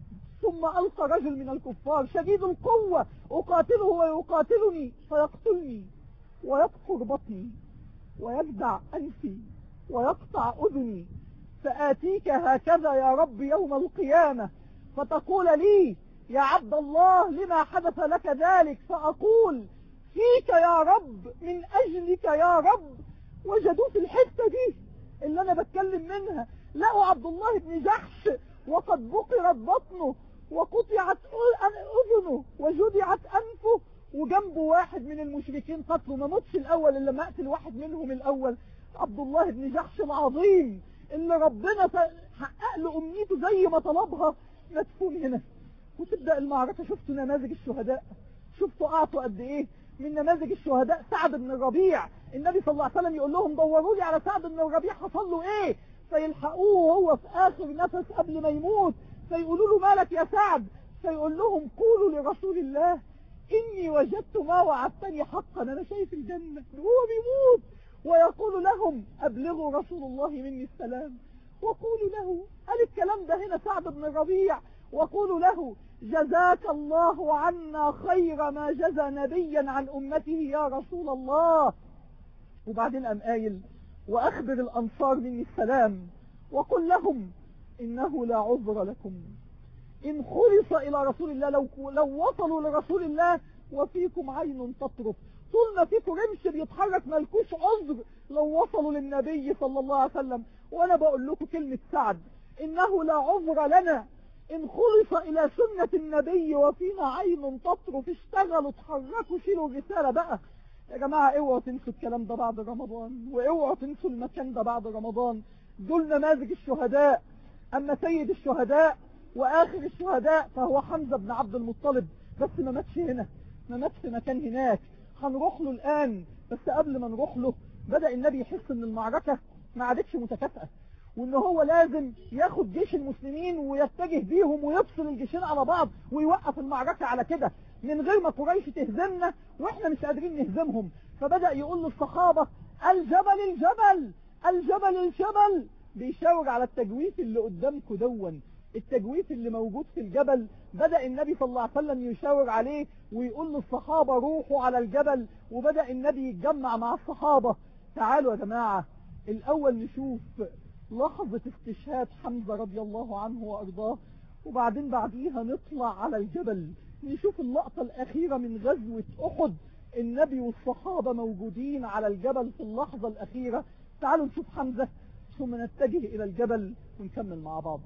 ثم ألقى رجل من الكفار شديد القوة أقاتله ويقاتلني فيقتلني ويقطر بطني ويجدع أنفي ويقطع أذني فآتيك هكذا يا رب يوم القيامة فتقول لي يا عبد الله لما حدث لك ذلك فأقول فيك يا رب من أجلك يا رب وجدوه في الحتة دي اللي أنا بتكلم منها لقوا عبد الله بن جحش وقد بقرت بطنه وقطعت أذنه وجدعت أنفه وجنبه واحد من المشركين قتله ما موتش الأول إلا ما أقتل واحد منهم الأول عبد الله بن جحش العظيم اللي ربنا حقق له أمنيته زي ما طلبها مدفون هنا وتبدأ المعركة شفتوا نماذج الشهداء شفتوا أعطوا قد إيه من نماذج الشهداء سعد بن الربيع النبي صلى الله عليه وسلم يقول لهم دوروا لي على سعد بن الربيع حصل له إيه فيلحقوه وهو في آخر نفس قبل ما يموت فيقولوا له مالك يا سعد فيقول لهم قولوا لرسول الله إني وجدت ما وعدتني حقا أنا شايف الجنة وهو بيموت ويقول لهم أبلغوا رسول الله مني السلام وقولوا له قال الكلام ده هنا سعد بن الربيع وقولوا له جزاك الله عنا خير ما جزى نبيا عن أمته يا رسول الله وبعدين قام قايل وأخبر الأنصار مني السلام وقل لهم إنه لا عذر لكم إن خلص إلى رسول الله لو, لو وصلوا لرسول الله وفيكم عين تطرف طول ما فيكم رمش بيتحرك ملكوش عذر لو وصلوا للنبي صلى الله عليه وسلم وأنا بقول لكم كلمة سعد إنه لا عذر لنا إن خلص إلى سنة النبي وفينا عين تطرف اشتغلوا اتحركوا شيلوا الرسالة بقى يا جماعة اوعوا تنسوا الكلام ده بعد رمضان واوعوا تنسوا المكان ده بعد رمضان دول نماذج الشهداء أما سيد الشهداء وآخر الشهداء فهو حمزة بن عبد المطلب بس ما ماتش هنا ما ماتش في مكان هناك هنروح له الآن بس قبل ما نروح له بدأ النبي يحس ان المعركة ما عادتش متكافئة وان هو لازم ياخد جيش المسلمين ويتجه بيهم ويفصل الجيشين على بعض ويوقف المعركة على كده من غير ما قريش تهزمنا واحنا مش قادرين نهزمهم فبدأ يقول للصحابة الجبل الجبل الجبل الجبل بيشاور على التجويف اللي قدامكم دون التجويف اللي موجود في الجبل بدأ النبي صلى الله عليه وسلم يشاور عليه ويقول للصحابة روحوا على الجبل وبدأ النبي يتجمع مع الصحابة تعالوا يا جماعة الأول نشوف لحظة استشهاد حمزة رضي الله عنه وأرضاه وبعدين بعديها نطلع على الجبل نشوف اللقطة الأخيرة من غزوة أحد النبي والصحابة موجودين على الجبل في اللحظة الأخيرة تعالوا نشوف حمزة ثم نتجه إلى الجبل ونكمل مع بعض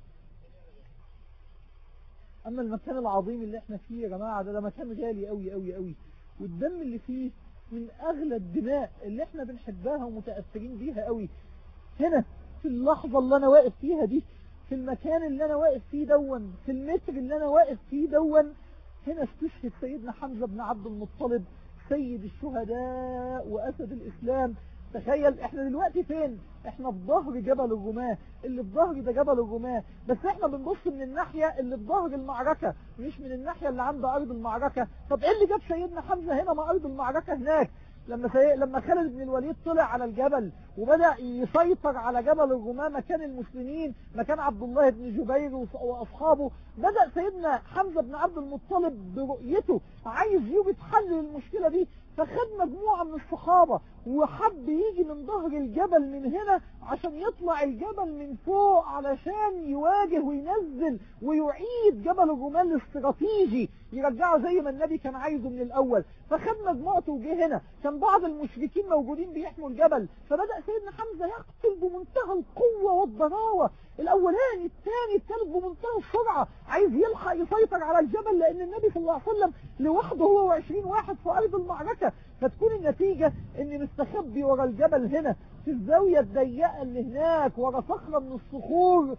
أما المكان العظيم اللي احنا فيه يا جماعة ده, ده مكان غالي قوي قوي قوي والدم اللي فيه من أغلى الدماء اللي احنا بنحبها ومتأثرين بيها قوي هنا في اللحظة اللي أنا واقف فيها دي في المكان اللي أنا واقف فيه دون في المتر اللي أنا واقف فيه دون هنا استشهد سيدنا حمزة بن عبد المطلب سيد الشهداء وأسد الإسلام تخيل احنا دلوقتي فين احنا في ظهر جبل الرماة اللي في ظهر ده جبل الرماة بس احنا بنبص من الناحية اللي في ظهر المعركة مش من الناحية اللي عند ارض المعركة طب ايه اللي جاب سيدنا حمزة هنا ما ارض المعركة هناك لما سي... لما خالد بن الوليد طلع على الجبل وبدأ يسيطر على جبل الرماة مكان المسلمين مكان عبد الله بن جبير وأصحابه بدأ سيدنا حمزة بن عبد المطلب برؤيته عايز يوجد حل للمشكلة دي فخد مجموعة من الصحابة وحب يجي من ظهر الجبل من هنا عشان يطلع الجبل من فوق علشان يواجه وينزل ويعيد جبل الرماة الاستراتيجي يرجعه زي ما النبي كان عايزه من الأول فخد مجموعته وجه هنا كان بعض المشركين موجودين بيحموا الجبل فبدأ سيدنا حمزة يقتل بمنتهى القوة والضراوة الأولاني الثاني الثالث بمنتهى السرعة عايز يلحق يسيطر على الجبل لأن النبي صلى الله عليه وسلم لوحده هو وعشرين واحد في أرض المعركة فتكون النتيجة ان مستخبي ورا الجبل هنا في الزاوية الضيقة اللي هناك ورا صخرة من الصخور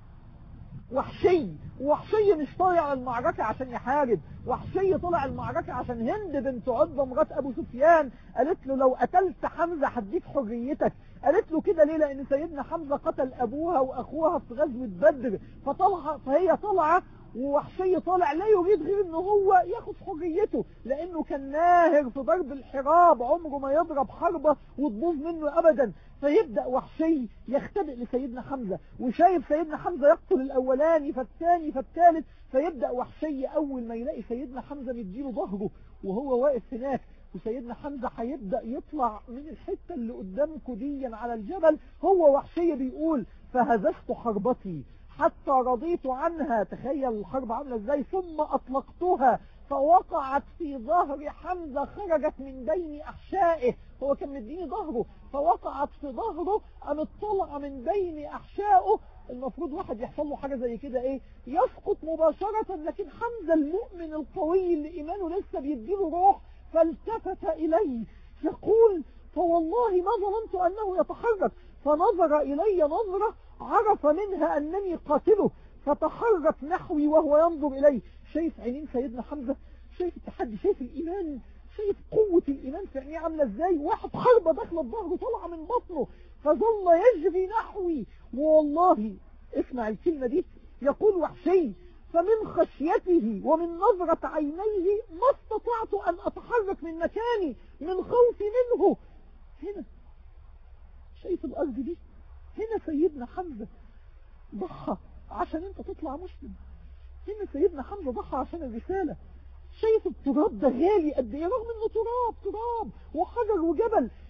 وحشي وحشي مش طالع المعركة عشان يحارب وحشي طلع المعركة عشان هند بنت عتبة مرات ابو سفيان قالت له لو قتلت حمزة هديك حريتك قالت له كده ليه لان سيدنا حمزة قتل ابوها واخوها في غزوة بدر فطلع فهي طالعة ووحشي طالع لا يريد غير ان هو ياخد حريته لانه كان ناهر في ضرب الحراب عمره ما يضرب حربة وتبوظ منه ابدا فيبدأ وحشي يختبئ لسيدنا حمزة وشايف سيدنا حمزة يقتل الاولاني فالثاني فالثالث فيبدأ وحشي اول ما يلاقي سيدنا حمزة مديله ظهره وهو واقف هناك وسيدنا حمزة هيبدأ يطلع من الحتة اللي قدامكم ديا على الجبل هو وحشي بيقول فهززت حربتي حتى رضيت عنها تخيل الحرب عاملة ازاي ثم اطلقتها فوقعت في ظهر حمزة خرجت من بين احشائه هو كان مديني ظهره فوقعت في ظهره ام اطلع من بين احشائه المفروض واحد يحصل له حاجة زي كده ايه يسقط مباشرة لكن حمزة المؤمن القوي اللي ايمانه لسه بيديله روح فالتفت الي يقول فوالله ما ظننت انه يتحرك فنظر الي نظرة عرف منها أنني قاتله فتحرك نحوي وهو ينظر إلي شايف عينين سيدنا حمزة شايف التحدي شايف الإيمان شايف قوة الإيمان في عينيه عاملة إزاي واحد حربة داخله بظهره طالعة من بطنه فظل يجري نحوي والله اسمع الكلمة دي يقول وحشي فمن خشيته ومن نظرة عينيه ما استطعت أن أتحرك من مكاني من خوفي منه هنا شايف الأرض دي هنا سيدنا حمزة ضحى عشان انت تطلع مسلم هنا سيدنا حمزة ضحى عشان الرسالة شايف التراب ده غالي قد ايه رغم انه تراب تراب وحجر وجبل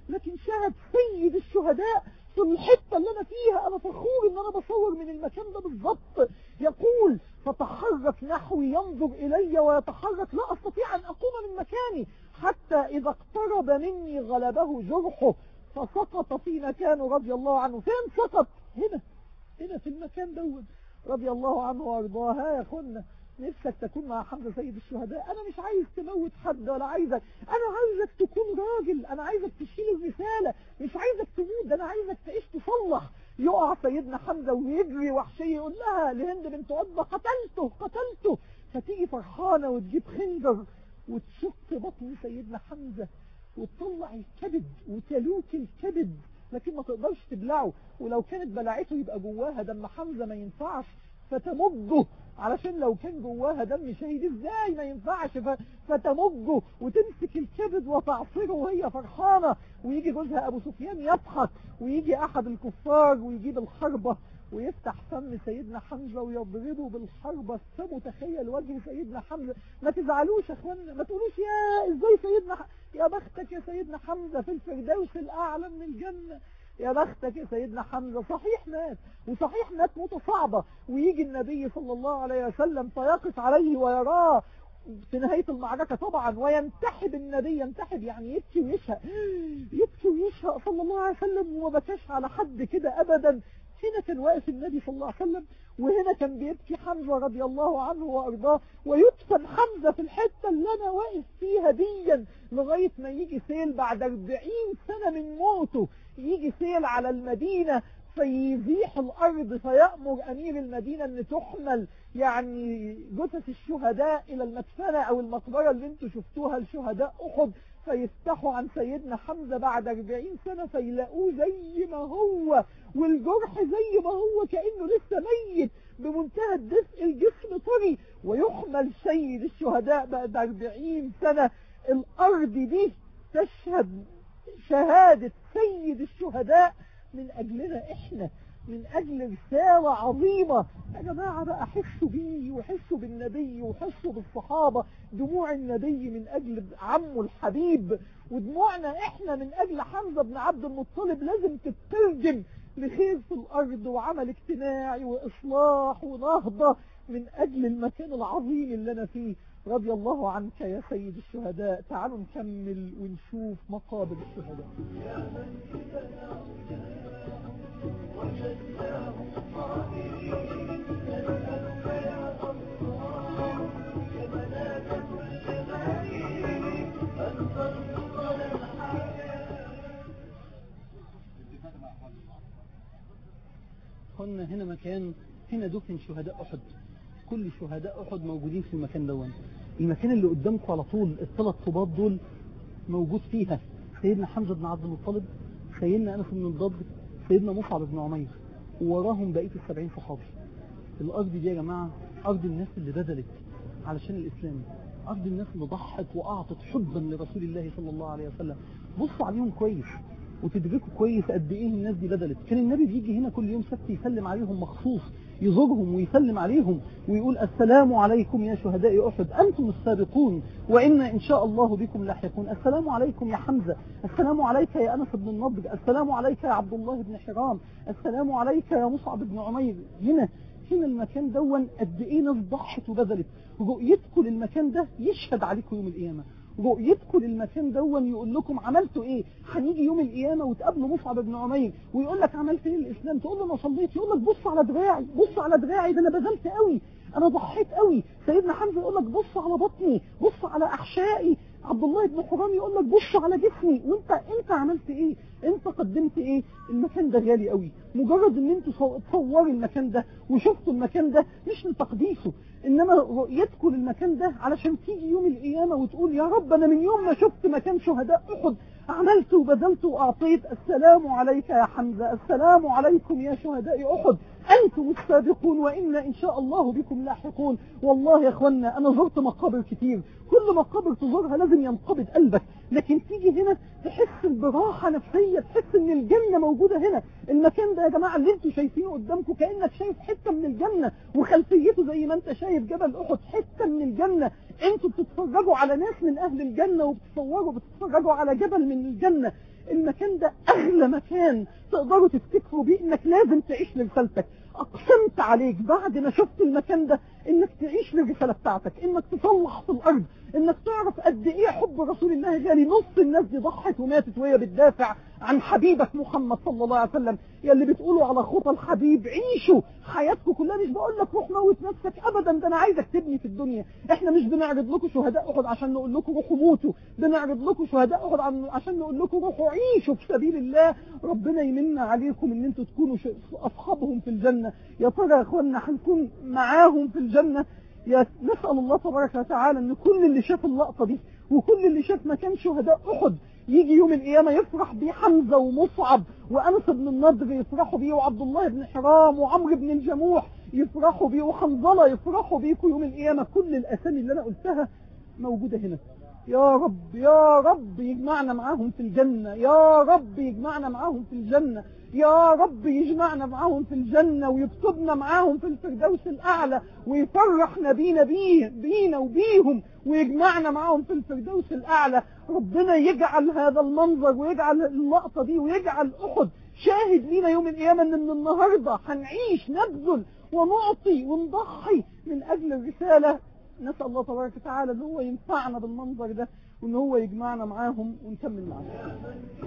لكن شاهد سيد الشهداء في الحتة اللي أنا فيها أنا فخور إن أنا بصور من المكان ده بالظبط يقول فتحرك نحوي ينظر إلي ويتحرك لا أستطيع أن أقوم من مكاني حتى إذا اقترب مني غلبه جرحه فسقط في مكانه رضي الله عنه فين سقط هنا هنا في المكان دوت رضي الله عنه وارضاه ها يا اخوانا نفسك تكون مع حمزة سيد الشهداء انا مش عايز تموت حد ولا عايزك انا عايزك تكون راجل انا عايزك تشيل الرسالة مش عايزك تموت ده انا عايزك تعيش تصلح يقع سيدنا حمزة ويجري وحشي يقول لها لهند بنت عتبة قتلته قتلته فتيجي فرحانة وتجيب خنجر وتشق بطن سيدنا حمزة وتطلع الكبد وتلوك الكبد لكن ما تقدرش تبلعه ولو كانت بلعته يبقى جواها دم حمزة ما ينفعش فتمجه علشان لو كان جواها دم شهيد ازاي ما ينفعش ف... فتمجه وتمسك الكبد وتعصره وهي فرحانة ويجي جوزها ابو سفيان يضحك ويجي احد الكفار ويجيب الحربة ويفتح فم سيدنا حمزة ويضربه بالحربة السم تخيل وجه سيدنا حمزة ما تزعلوش يا اخوانا ما تقولوش يا ازاي سيدنا ح... يا بختك يا سيدنا حمزة في الفردوس الاعلى من الجنة يا بختك يا سيدنا حمزة صحيح مات وصحيح مات موتة صعبة ويجي النبي صلى الله عليه وسلم فيقف عليه ويراه في نهاية المعركة طبعا وينتحب النبي ينتحب يعني يبكي ويشهق يبكي ويشهق صلى الله عليه وسلم وما بكاش على حد كده أبدا هنا كان واقف النبي صلى الله عليه وسلم وهنا كان بيبكي حمزة رضي الله عنه وأرضاه ويدفن حمزة في الحتة اللي أنا واقف فيها ديا لغاية ما يجي سيل بعد 40 سنة من موته يجي سيل على المدينة فيزيح الأرض فيأمر أمير المدينة أن تحمل يعني جثث الشهداء إلى المدفنة أو المقبرة اللي انتوا شفتوها لشهداء أحد فيفتحوا عن سيدنا حمزة بعد 40 سنة فيلاقوه زي ما هو والجرح زي ما هو كأنه لسه ميت بمنتهى الدفء الجسم طري ويحمل سيد الشهداء بعد 40 سنة الأرض دي تشهد شهادة سيد الشهداء من أجلنا إحنا من أجل رسالة عظيمة يا جماعة بقى حسوا بيه وحسوا بالنبي وحسوا بالصحابة دموع النبي من أجل عمه الحبيب ودموعنا إحنا من أجل حمزة بن عبد المطلب لازم تترجم لخير في الأرض وعمل اجتماعي وإصلاح ونهضة من أجل المكان العظيم اللي أنا فيه رضي الله عنك يا سيد الشهداء تعالوا نكمل ونشوف مقابر الشهداء كنا هنا مكان هنا دفن شهداء أحد كل شهداء أحد موجودين في المكان دون المكان اللي قدامكم على طول الثلاث طوبات دول موجود فيها سيدنا حمزة بن عبد المطلب سيدنا أنس بن الضبط سيدنا مصعب بن عمير ووراهم بقية السبعين صحابي الأرض دي يا جماعة أرض الناس اللي بذلت علشان الإسلام أرض الناس اللي ضحت وأعطت حبا لرسول الله صلى الله عليه وسلم بصوا عليهم كويس وتدركوا كويس قد ايه الناس دي بدلت كان النبي بيجي هنا كل يوم سبت يسلم عليهم مخصوص يزورهم ويسلم عليهم ويقول السلام عليكم يا شهداء أحد أنتم السابقون وإن إن شاء الله بكم لاحقون السلام عليكم يا حمزة السلام عليك يا أنس بن النضر السلام عليك يا عبد الله بن حرام السلام عليك يا مصعب بن عمير هنا هنا المكان دون قد ايه ناس ضحت وبذلت رؤيتكم للمكان ده يشهد عليكم يوم القيامة رؤيتكم للمكان دون يقول لكم عملتوا ايه هنيجي يوم القيامه وتقابلوا مصعب بن عمير ويقول لك عملت ايه للاسلام تقول له انا صليت يقول لك بص على دراعي بص على دراعي ده انا بذلت قوي انا ضحيت قوي سيدنا حمزه يقول لك بص على بطني بص على احشائي عبد الله بن حرام يقول لك بص على جسمي وانت انت عملت ايه انت قدمت ايه المكان ده غالي قوي مجرد ان انتوا تصوروا المكان ده وشفتوا المكان ده مش لتقديسه انما رؤيتكم للمكان ده علشان تيجي يوم القيامه وتقول يا رب انا من يوم ما شفت مكان شهداء احد عملت وبذلت واعطيت السلام عليك يا حمزه السلام عليكم يا شهداء احد أنتم السابقون وإنا إن شاء الله بكم لاحقون والله يا أخوانا أنا زرت مقابر كتير كل مقابر تزورها لازم ينقبض قلبك لكن تيجي هنا تحس براحة نفسية تحس ان الجنة موجودة هنا المكان ده يا جماعة اللي انتوا شايفينه قدامكم كأنك شايف حتة من الجنة وخلفيته زي ما انت شايف جبل أحد حتة من الجنة انتوا بتتفرجوا على ناس من أهل الجنة وبتصوروا بتتفرجوا على جبل من الجنة المكان ده اغلى مكان تقدروا تفتكروا بيه انك لازم تعيش لرسالتك اقسمت عليك بعد ما شفت المكان ده انك تعيش للرسالة بتاعتك انك تصلح في الارض انك تعرف قد ايه حب رسول الله غالي نص الناس دي ضحت وماتت وهي بتدافع عن حبيبك محمد صلى الله عليه وسلم يا اللي بتقولوا على خطى الحبيب عيشوا حياتكم كلها مش بقول لك روح موت نفسك ابدا ده انا عايزك تبني في الدنيا احنا مش بنعرض لكم شهداء احد عشان نقول لكم روحوا موتوا بنعرض لكم شهداء احد عن- عشان نقول لكم روحوا عيشوا في سبيل الله ربنا يمن عليكم ان انتوا تكونوا ش- اصحابهم في الجنة يا ترى يا اخوانا هنكون معاهم في الجنة يا نسأل الله تبارك وتعالى ان كل اللي شاف اللقطة دي وكل اللي شاف مكان شهداء احد يجي يوم القيامة يفرح بيه حمزة ومصعب وأنس بن النضر يفرحوا بيه وعبد الله بن حرام وعمرو بن الجموح يفرحوا بيه وحنظلة يفرحوا بيكم يوم القيامة كل الأسامي اللي أنا قلتها موجودة هنا يا رب يا رب يجمعنا معاهم في الجنة يا رب يجمعنا معاهم في الجنة يا رب يجمعنا معاهم في الجنة ويكتبنا معاهم في الفردوس الأعلى ويفرحنا بينا بيه بينا وبيهم ويجمعنا معاهم في الفردوس الأعلى ربنا يجعل هذا المنظر ويجعل اللقطة دي ويجعل أحد شاهد لينا يوم القيامة ان من النهاردة هنعيش نبذل ونعطي ونضحي من أجل الرسالة نسأل الله تبارك وتعالى ان هو ينفعنا بالمنظر ده وان هو يجمعنا معاهم ونكمل معاهم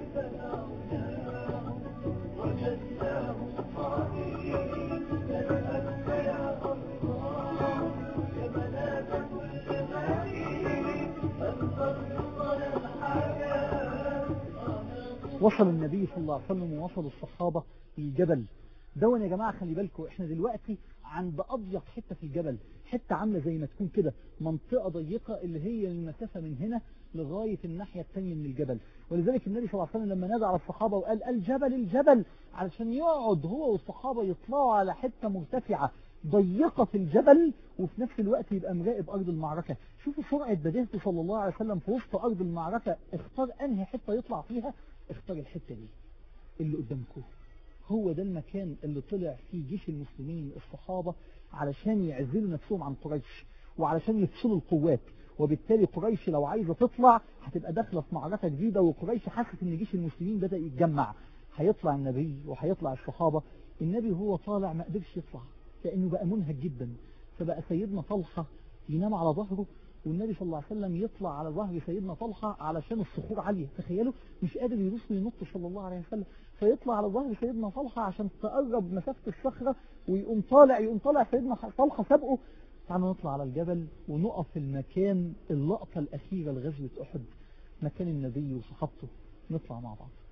وصل النبي صلى الله عليه وسلم ووصل الصحابة الجبل دون يا جماعة خلي بالكم احنا دلوقتي عند أضيق حتة في الجبل حتة عاملة زي ما تكون كده منطقة ضيقة اللي هي المسافة من هنا لغاية الناحية التانية من الجبل ولذلك النبي صلى الله عليه وسلم لما نادى على الصحابة وقال الجبل الجبل علشان يقعد هو والصحابة يطلعوا على حتة مرتفعة ضيقة في الجبل وفي نفس الوقت يبقى مراقب أرض المعركة شوفوا سرعة بديهته صلى الله عليه وسلم في وسط أرض المعركة اختار أنهي حتة يطلع فيها اختار الحتة دي اللي قدامكم هو ده المكان اللي طلع فيه جيش المسلمين الصحابة علشان يعزلوا نفسهم عن قريش وعلشان يفصلوا القوات وبالتالي قريش لو عايزة تطلع هتبقى داخلة في معركة جديدة وقريش حست ان جيش المسلمين بدأ يتجمع هيطلع النبي وهيطلع الصحابة النبي هو طالع ما قدرش يطلع لانه بقى منهك جدا فبقى سيدنا طلحة ينام على ظهره والنبي صلى الله عليه وسلم يطلع على ظهر سيدنا طلحة علشان الصخور عالية تخيلوا مش قادر يدوس وينط صلى الله عليه وسلم فيطلع على ظهر سيدنا طلحة عشان تقرب مسافة الصخرة ويقوم طالع يقوم طالع سيدنا طلحة سابقه تعالوا نطلع على الجبل ونقف في المكان اللقطة الأخيرة لغزوة أحد مكان النبي وصحابته نطلع مع بعض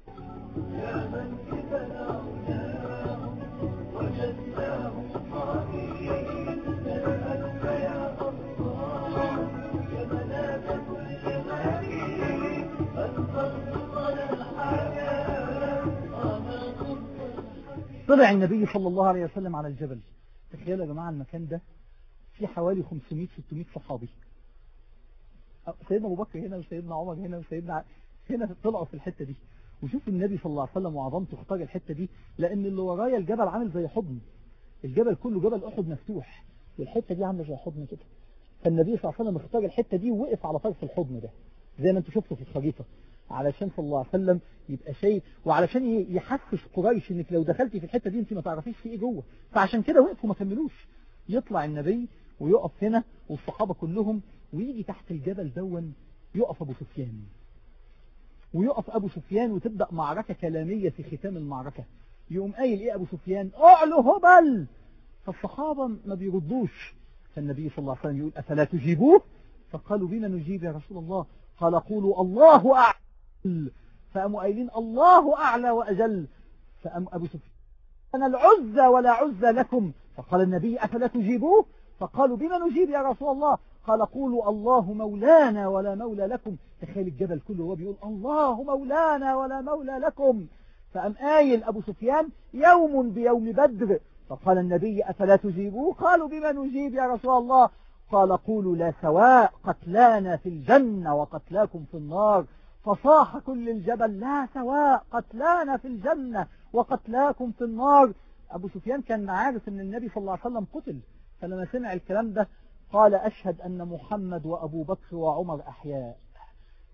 طلع النبي صلى الله عليه وسلم على الجبل تخيلوا يا جماعة المكان ده في حوالي 500-600 صحابي سيدنا أبو بكر هنا وسيدنا عمر هنا وسيدنا ع- هنا طلعوا في الحتة دي وشوف النبي صلى الله عليه وسلم وعظمته اختار الحتة دي لأن اللي ورايا الجبل عامل زي حضن الجبل كله جبل أحد مفتوح والحتة دي عاملة زي حضن كده فالنبي صلى الله عليه وسلم اختار الحتة دي ووقف على طرف الحضن ده زي ما انتم شفتوا في الخريطة علشان صلى الله عليه وسلم يبقى شيء وعلشان ي- يحسس قريش انك لو دخلتي في الحتة دي انت ما تعرفيش في ايه جوه فعشان كده وقفوا ما كملوش يطلع النبي ويقف هنا والصحابة كلهم ويجي تحت الجبل دون يقف ابو سفيان ويقف ابو سفيان وتبدأ معركة كلامية في ختام المعركة يقوم قايل ايه ابو سفيان اعلو هبل فالصحابة ما بيردوش فالنبي صلى الله عليه وسلم يقول افلا تجيبوه فقالوا بما نجيب يا رسول الله قال قولوا الله أعلى فقاموا قايلين الله أعلى وأجل فقام أبو سفيان أنا العزة ولا عزة لكم فقال النبي أفلا تجيبوه فقالوا بما نجيب يا رسول الله قال قولوا الله مولانا ولا مولى لكم تخيل الجبل كله هو بيقول الله مولانا ولا مولى لكم فقام قايل أبو سفيان يوم بيوم بدر فقال النبي أفلا تجيبوه قالوا بما نجيب يا رسول الله قال قولوا لا سواء قتلانا في الجنة وقتلاكم في النار فصاح كل الجبل لا سواء قتلانا في الجنة وقتلاكم في النار أبو سفيان كان عارف أن النبي صلى الله عليه وسلم قتل فلما سمع الكلام ده قال أشهد أن محمد وأبو بكر وعمر أحياء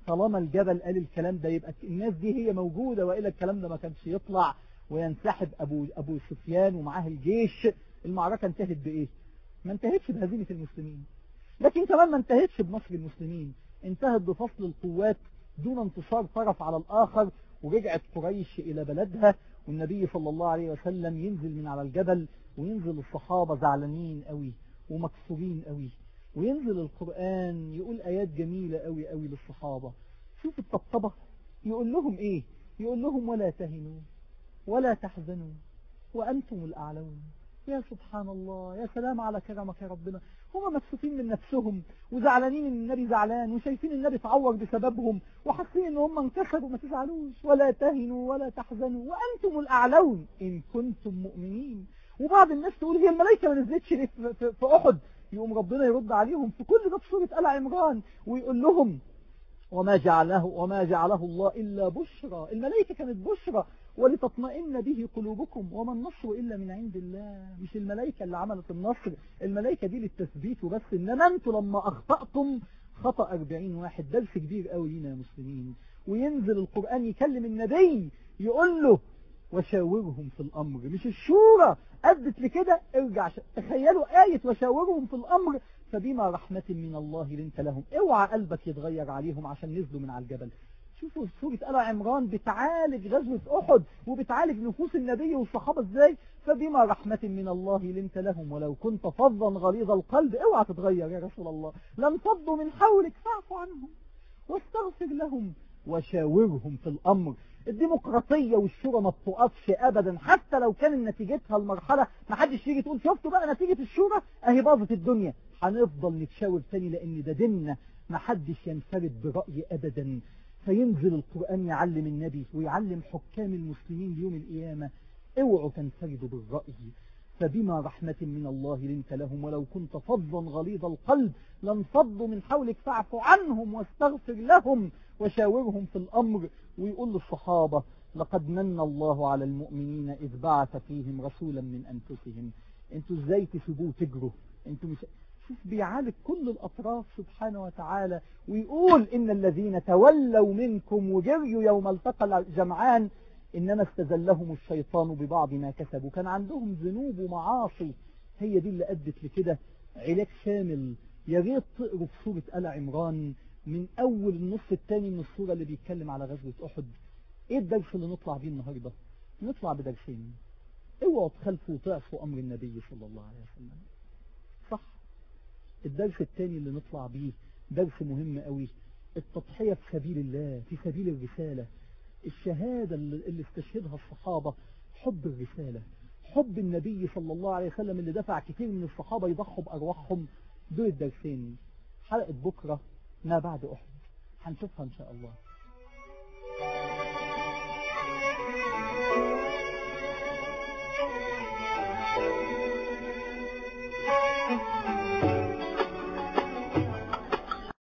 طالما الجبل قال الكلام ده يبقى الناس دي هي موجودة وإلا الكلام ده ما كانش يطلع وينسحب أبو, أبو سفيان ومعاه الجيش المعركة انتهت بإيه ما انتهتش بهزيمة المسلمين لكن كمان ما انتهتش بنصر المسلمين انتهت بفصل القوات دون انتصار طرف على الآخر ورجعت قريش إلى بلدها والنبي صلى الله عليه وسلم ينزل من على الجبل وينزل الصحابة زعلانين قوي ومكسورين قوي وينزل القرآن يقول آيات جميلة قوي قوي للصحابة شوف الطبطبة يقول لهم إيه يقول لهم ولا تهنوا ولا تحزنوا وأنتم الأعلون يا سبحان الله يا سلام على كرمك يا ربنا هم مكسوفين من نفسهم وزعلانين ان النبي زعلان وشايفين النبي اتعور بسببهم وحاسين ان هم انكسروا ما تزعلوش ولا تهنوا ولا تحزنوا وانتم الاعلون ان كنتم مؤمنين وبعض الناس تقول هي الملائكه ما نزلتش ليه في, في, في احد يقوم ربنا يرد عليهم في كل ده في سوره ال عمران ويقول لهم وما جعله وما جعله الله إلا بشرى الملائكة كانت بشرى ولتطمئن به قلوبكم وما النصر إلا من عند الله مش الملائكة اللي عملت النصر الملائكة دي للتثبيت وبس إنما أنتوا لما أخطأتم خطأ 40 واحد درس كبير قوي لينا يا مسلمين وينزل القرآن يكلم النبي يقول له وشاورهم في الأمر مش الشورى أدت لكده ارجع ش... تخيلوا آية وشاورهم في الأمر فبما رحمة من الله لنت لهم اوعى قلبك يتغير عليهم عشان نزلوا من على الجبل شوفوا سورة آل عمران بتعالج غزوة أحد وبتعالج نفوس النبي والصحابة ازاي فبما رحمة من الله لنت لهم ولو كنت فظا غليظ القلب اوعى تتغير يا رسول الله لن فضوا من حولك فاعف عنهم واستغفر لهم وشاورهم في الأمر الديمقراطية والشورى ما بتقفش أبدا حتى لو كان نتيجتها المرحلة ما حدش يجي تقول شفتوا بقى نتيجة الشورى أهي باظت الدنيا هنفضل نتشاور تاني لأن ده ديننا ما حدش ينفرد برأي أبدا فينزل القرآن يعلم النبي ويعلم حكام المسلمين يوم القيامة اوعوا تنفردوا بالرأي فبما رحمة من الله لنت لهم ولو كنت فظا غليظ القلب لانفضوا من حولك فاعف عنهم واستغفر لهم وشاورهم في الأمر ويقول للصحابة لقد من الله على المؤمنين إذ بعث فيهم رسولا من أنفسهم انتوا ازاي تسيبوه تجروا انتوا مش شوف بيعالج كل الأطراف سبحانه وتعالى ويقول إن الذين تولوا منكم وجريوا يوم التقى الجمعان إنما استزلهم الشيطان ببعض ما كسبوا كان عندهم ذنوب ومعاصي هي دي اللي أدت لكده علاج شامل يا ريت تقروا في سورة آل عمران من أول النص الثاني من السورة اللي بيتكلم على غزوة أحد إيه الدرس اللي نطلع بيه النهاردة نطلع بدرسين اوعوا تخلفوا وتعصوا أمر النبي صلى الله عليه وسلم صح الدرس الثاني اللي نطلع بيه درس مهم قوي التضحية في سبيل الله في سبيل الرسالة الشهادة اللي استشهدها الصحابة حب الرسالة حب النبي صلى الله عليه وسلم اللي دفع كتير من الصحابة يضحوا بأرواحهم دول الدرسين حلقة بكرة ما بعد أحد هنشوفها إن شاء الله Thank you.